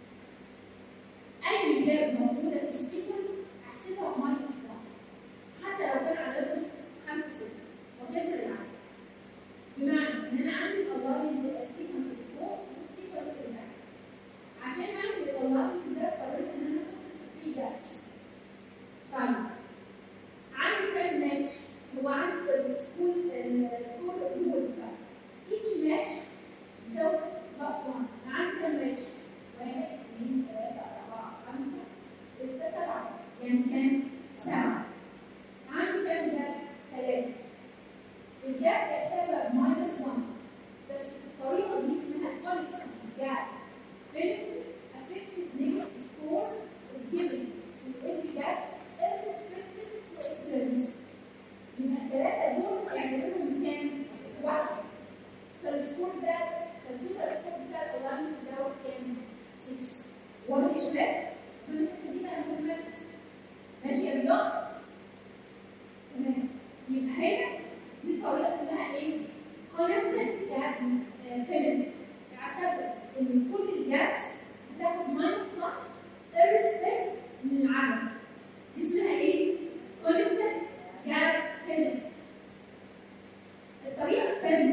أي جاب موجودة في السيكونس هحسبها ماينس 1 حتى لو كان عددهم 5 6 وتفرق العدد بمعنى إن أنا عندي طلابي السيكونس اللي فوق والسيكونس اللي تحت عشان أعمل طلابي ده اضطريت إن أنا أحط 3 جابس طيب عندي كام ماتش؟ هو عندي السكول السكول الأول بتاعي. each match يساوي بلس 1 أنا عندي كام ماتش؟ واحد اثنين ثلاثة أربعة خمسة ستة سبعة يعني كام؟ سبعة عندي كام جاب؟ ثلاثة الجاب بحسابها بماينس 1 بس الطريقة دي اسمها constant gap penalty a fixed negative score is given to every gap irrespective to its length يبقى الثلاثة دول يعملوا كام؟ واحد. فالسكور ده فالتوتال سكور بتاع الأولاني دوت كام؟ 6. واضح يا شباب؟ فالحتة دي بقى مهمة ماشي يا رياض؟ تمام. يبقى هنا دي طريقة اسمها ايه؟ constant gap penalty. اعتبر إن كل الجابس هتاخد ماينس 1 irrespective من العدد. دي اسمها ايه؟ constant gap penalty. الطريقة الثانية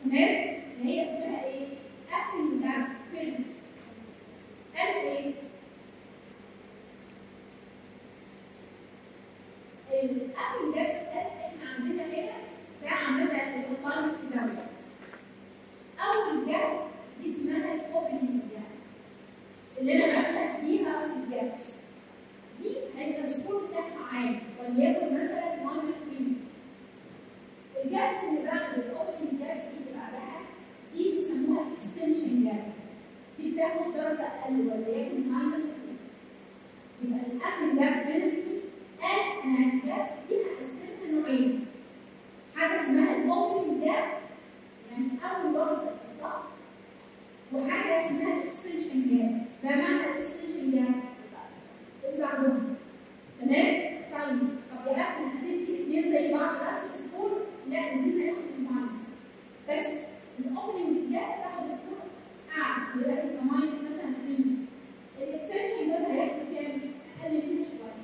تمام؟ اللي هي اسمها ايه؟ قفل ده فيلم قالوا ايه؟ القفل ده قال احنا عندنا هنا ده عندنا القلم الدولي اول جاب دي اسمها الاوبننج جاب اللي انا بفتح بيها الجابس دي هيبقى السكور بتاعها عالي وليكن مثلا 1 3 الجابس اللي بعد الاوبننج جاب دي اللي بعدها دي بيسموها اكستنشن جاب دي بتاخد درجه اقل وليكن ماينس 2 يبقى القفل جاب بينالتي قال انا الجابس دي هقسمها نوعين حاجه اسمها الاوبننج جاب يعني اول واحده في الصف وحاجه اسمها الاكستنشن جاب ده معنى الاكستنشن جاب اللي بعدهم تمام طيب طب يا اخي هتدي اثنين زي بعض نفس السكور لا دي هياخد الماينس بس الاوبننج جاب تاخد سكور اعلى يبقى يبقى ماينس مثلا 3 الاكستنشن جاب هياخد كام؟ اقل منه شويه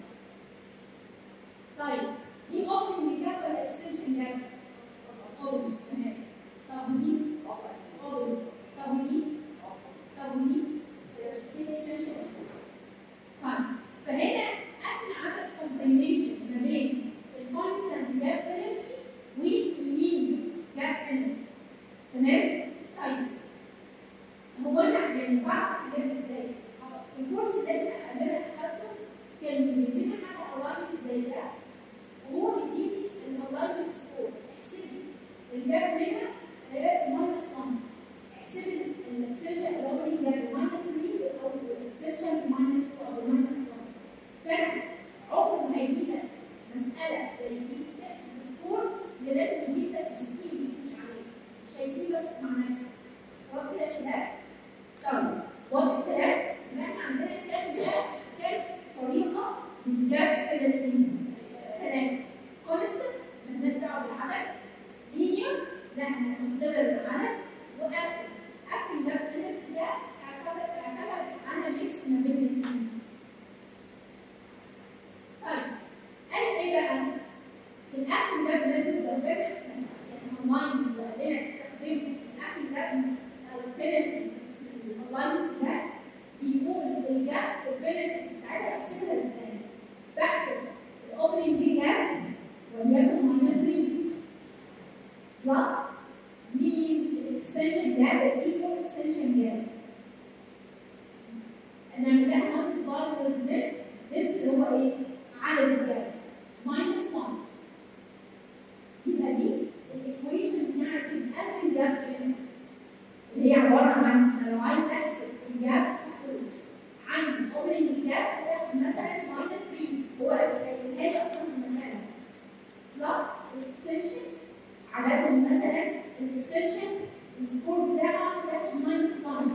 طيب دي اوبننج جاب ولا اكستنشن جاب؟ اوبننج تمام طب ودي اوبننج طب ودي طب ودي دي اكستنشن طيب فهنا احنا عمل كومبينيشن ما بين الكونستانت جاب بينالتي والمين جاب بينالتي تمام؟ طيب هو انا يعني بعرف الحاجات دي ازاي؟ في الكورس اللي احنا اللي انا اخدته كان بيدينا حاجه اوامر زي ده وهو بيديني الاوامر سكور احسبي الجاب هنا هيبقى ماينس 1 احسبي السيرجن الاولاني جاب ماينس 3 او السيرجن ماينس 2 او ماينس 1 فعلا عمره ما هيجيب لك مساله زي دي تحسب السكور اللي لازم يجيب لك سكيل مش عليه مش هيسيبك مع نفسك واضح كده يا شباب؟ طيب واضح الكلام؟ يبقى احنا عندنا الكلام ده كان طريقه من جاب ثلاثه كونستنت مالناش دعوه بالعدد هي لا احنا هنكونسيدر العدد وقفل قفل ده بينالتي ده اعتبر اعتبر انا ميكس ما بين الاثنين طيب قال ايه بقى؟ في القفل ده بينالتي لو جبنا يعني اونلاين وقالنا تستخدمه القفل ده او البينالتي في الاونلاين ده بيقول الجاب في البينالتي بتاعتها بحسبها ازاي؟ بحسب الاوبننج جاب وليكن ماينس 3 بلس دي الاكستنشن جاب الاي 4 اكستنشن جاب نعمل لها مالتي بار وذ ذس ذس اللي هو ايه؟ عدد الجابس ماينس 1 يبقى دي الايكويشن بتاعت القفل جاب اللي هي عباره عن انا لو عايز احسب الجاب عن اوبننج جاب باخد مثلا ماينس 3 هو الهاش اصلا في المساله بلس الاكستنشن عددهم مثلا الاكستنشن السكور بتاعه باخد ماينس 1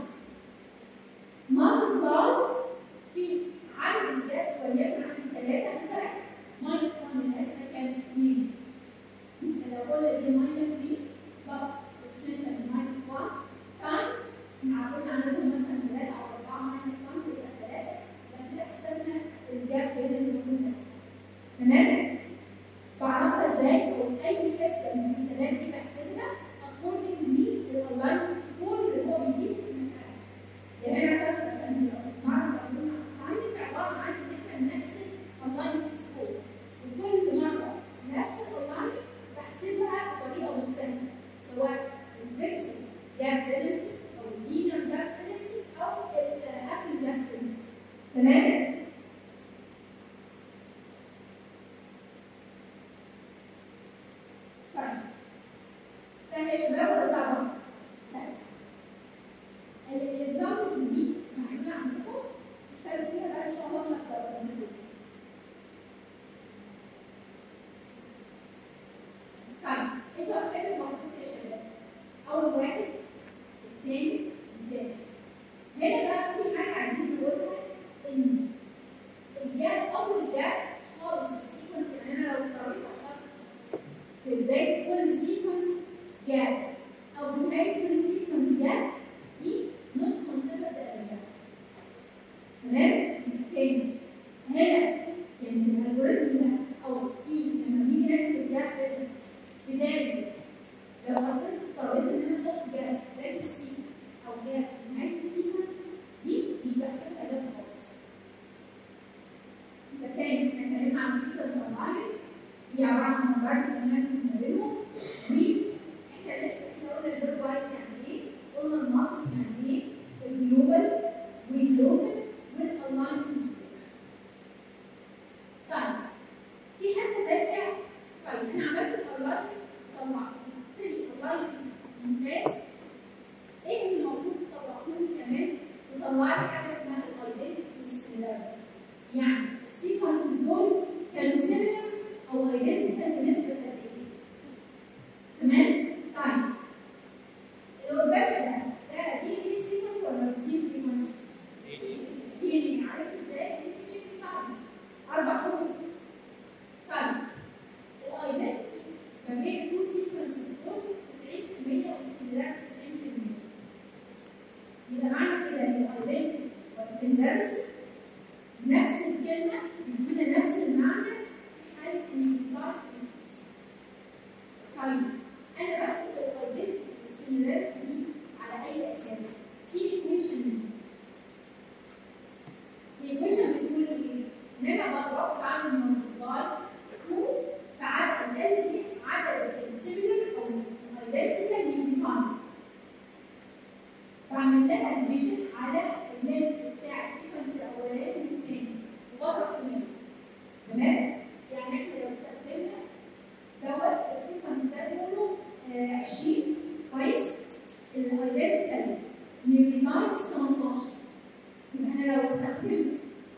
مالتيبلايز في عدد الجابس وليكن عندي ثلاثه مثلا ماينس 1 اللي هتبقى كام؟ 2 لو قلنا دي ماينس 3 بلس اكستنشن ماينس 1 تايمز مع كل عددهم مثلا 3 او 4 ماينس 1 يبقى 3 يبقى كده حسبنا الجاب بين الاثنين تمام؟ بعرفها ازاي؟ او اي حسبه من المثالات دي بحسبها according للاونلاين سكور اللي هو بيجيب في المساله. يعني انا فاكره ان المره اللي قبلنا assignment عباره عن ان احنا بنحسب اونلاين سكور. وكل مره نفس الاونلاين بحسبها بطريقه مختلفه سواء الفيكس جاب بينالتي او الدينر جاب بينالتي او القفل جاب بينالتي. تمام؟ طيب سهل يا شباب ولا صعبة؟ سهل. الاكزامبلز دي معمولة عندكم تسألوا فيها بقى إن شاء الله لما تقرأوا طيب انتوا هتحلوا المفروض يا شباب أول واحد الثاني الثالث هنا بقى في حاجة عايزين نقولها إن الجاب أول جاب خالص في السيكونس يعني أنا لو اضطريت أحط في بداية كل سيكونس جاب أو في نهاية كل سيكونس جاب دي not considered as a gap. تمام؟ تاني هنا يعني في الالجوريزم ده أو في لما بنيجي نحسب جاب بداية لو حطيت اضطريت إن أنا سيميلار 90% يبقى معنى كده ان الايدنتي والسيميلاريتي نفس الكلمه بيدينا نفس المعنى في حاله الامبلايد سيكونس طيب انا بحسب الايدنتي والسيميلاريتي دي على اي اساس؟ في ايكويشن الايكويشن بتقول ايه؟ ان انا بضرب بعمل ملتبلاي 2 في عدد ال دي عدد السيميلر او الايدنتيكال يونيفايد بعمل لها ديفيجن على اللينس بتاع السيكونس الاولاني والثاني وبضرب فيهم تمام؟ يعني احنا لو استخدمنا دوت السيكونس ده كله آه، 20 كويس؟ الايدنتيكال يونيفايد 18 يبقى انا لو استخدمت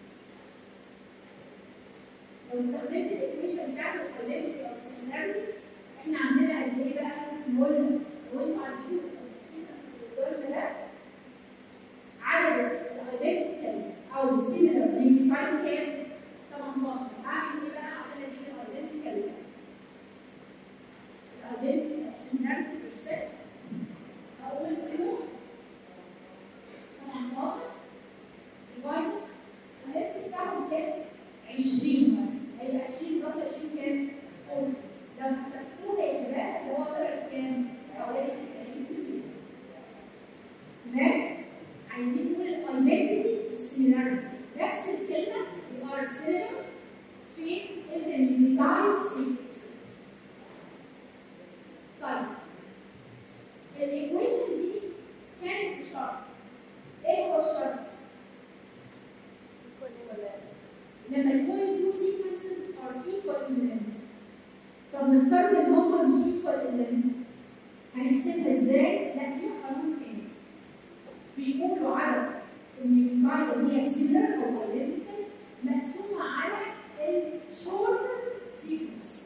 لو استخدمت الايكويشن بتاعت الايدنتيتي او السيميلاريتي احنا عندنا قد ايه بقى؟ قلنا لو انتوا عارفين السيكونس ده عدد الايدنتيكال او السيميلار يونيفايد كام؟ 18 هعمل ايه بقى عشان اجيب الايدنتيكال الايدنتيكال السيميلاريتي بيرسنت اقول له 18 ديفايد هنفس بتاعهم كام؟ 20 هيبقى 20 بلس 20 كام؟ 40 لو حسبتوها يا شباب اللي هو طلع كام؟ حوالي 90% تمام؟ عايزين نقول الايدنتيتي والسيميلاريتي نفس الكلمه يبقى سينونيم في الانترميدايت سيكونس طيب الايكويشن دي كانت بشرط ايه هو الشرط؟ لما يكون two sequences are equal in length طب نفترض ان هم مش equal in length هنحسبها ازاي؟ لا في قانون تاني بيقولوا عدد النيوكلايد اللي هي similar او identical مقسومة على الشورت sequence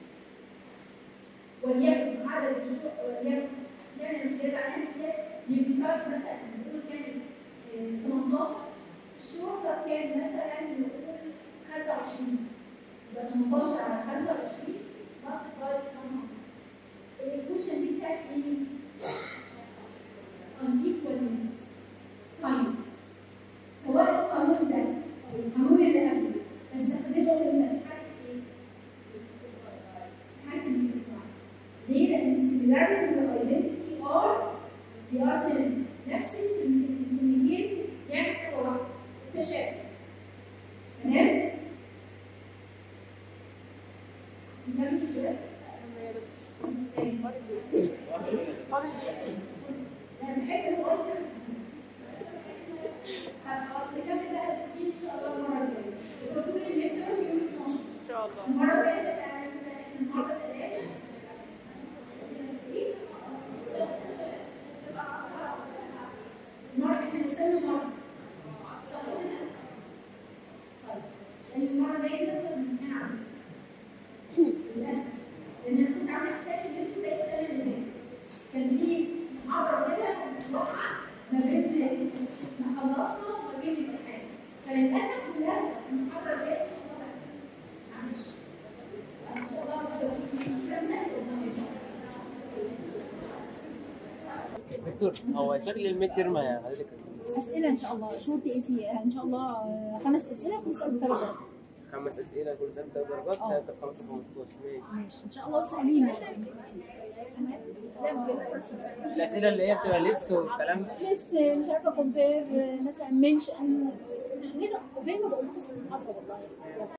وليكن عدد الشورت وليكن يعني مش هيبقى عليها مثال نيوكلايد مثلا بنقول كانت آه، 18 الشرطة كان مثلا نقول 25 يبقى 18 على 25 multiplies 100 الايكويشن دي بتاعت ايه؟ unequal units طيب سواء القانون ده او القانون اللي قبله بستخدمه لما في حاله ايه؟ في حاله النيوكلايز ليه؟ لان السيميلاريتي والايدنتيتي ار دي ار سيميلر نفس الكلمتين يعني حاجه واحده التشابه تمام؟ نكمل يا شباب انا بحب الوقت خلاص نكمل بقى الروتين ان شاء الله المره الجايه قلتوا لي الميد تيرم يوم 12 ان شاء الله المره الجايه تبقى النهارده ثلاثه المره احنا نستنى المره صح كده؟ طيب المره الجايه ندخل الامتحان عندي للاسف لان انا كنت عامله حسابي ان انتوا زي السنه اللي فاتت كان في محاضره كده مفتوحه ما بين ما خلصنا وما بين الامتحان فللاسف للاسف المحاضره الجايه ان شاء الله معلش ان شاء الله دكتور هو شكل الميد ترم يا حضرتك اسئله ان شاء الله شورت اي سي ان شاء الله آه، خمس اسئله كل سؤال بثلاث درجات خمس اسئله كل سنه ثلاث درجات اه. ثلاثه بخمسه 15 ماشي ماشي ان شاء الله واسالينا الاسئله اللي هي بتبقى ليست والكلام ده ليست مش عارفه كومبير مثلا منشن كده زي ما بقول لكم في المحاضره والله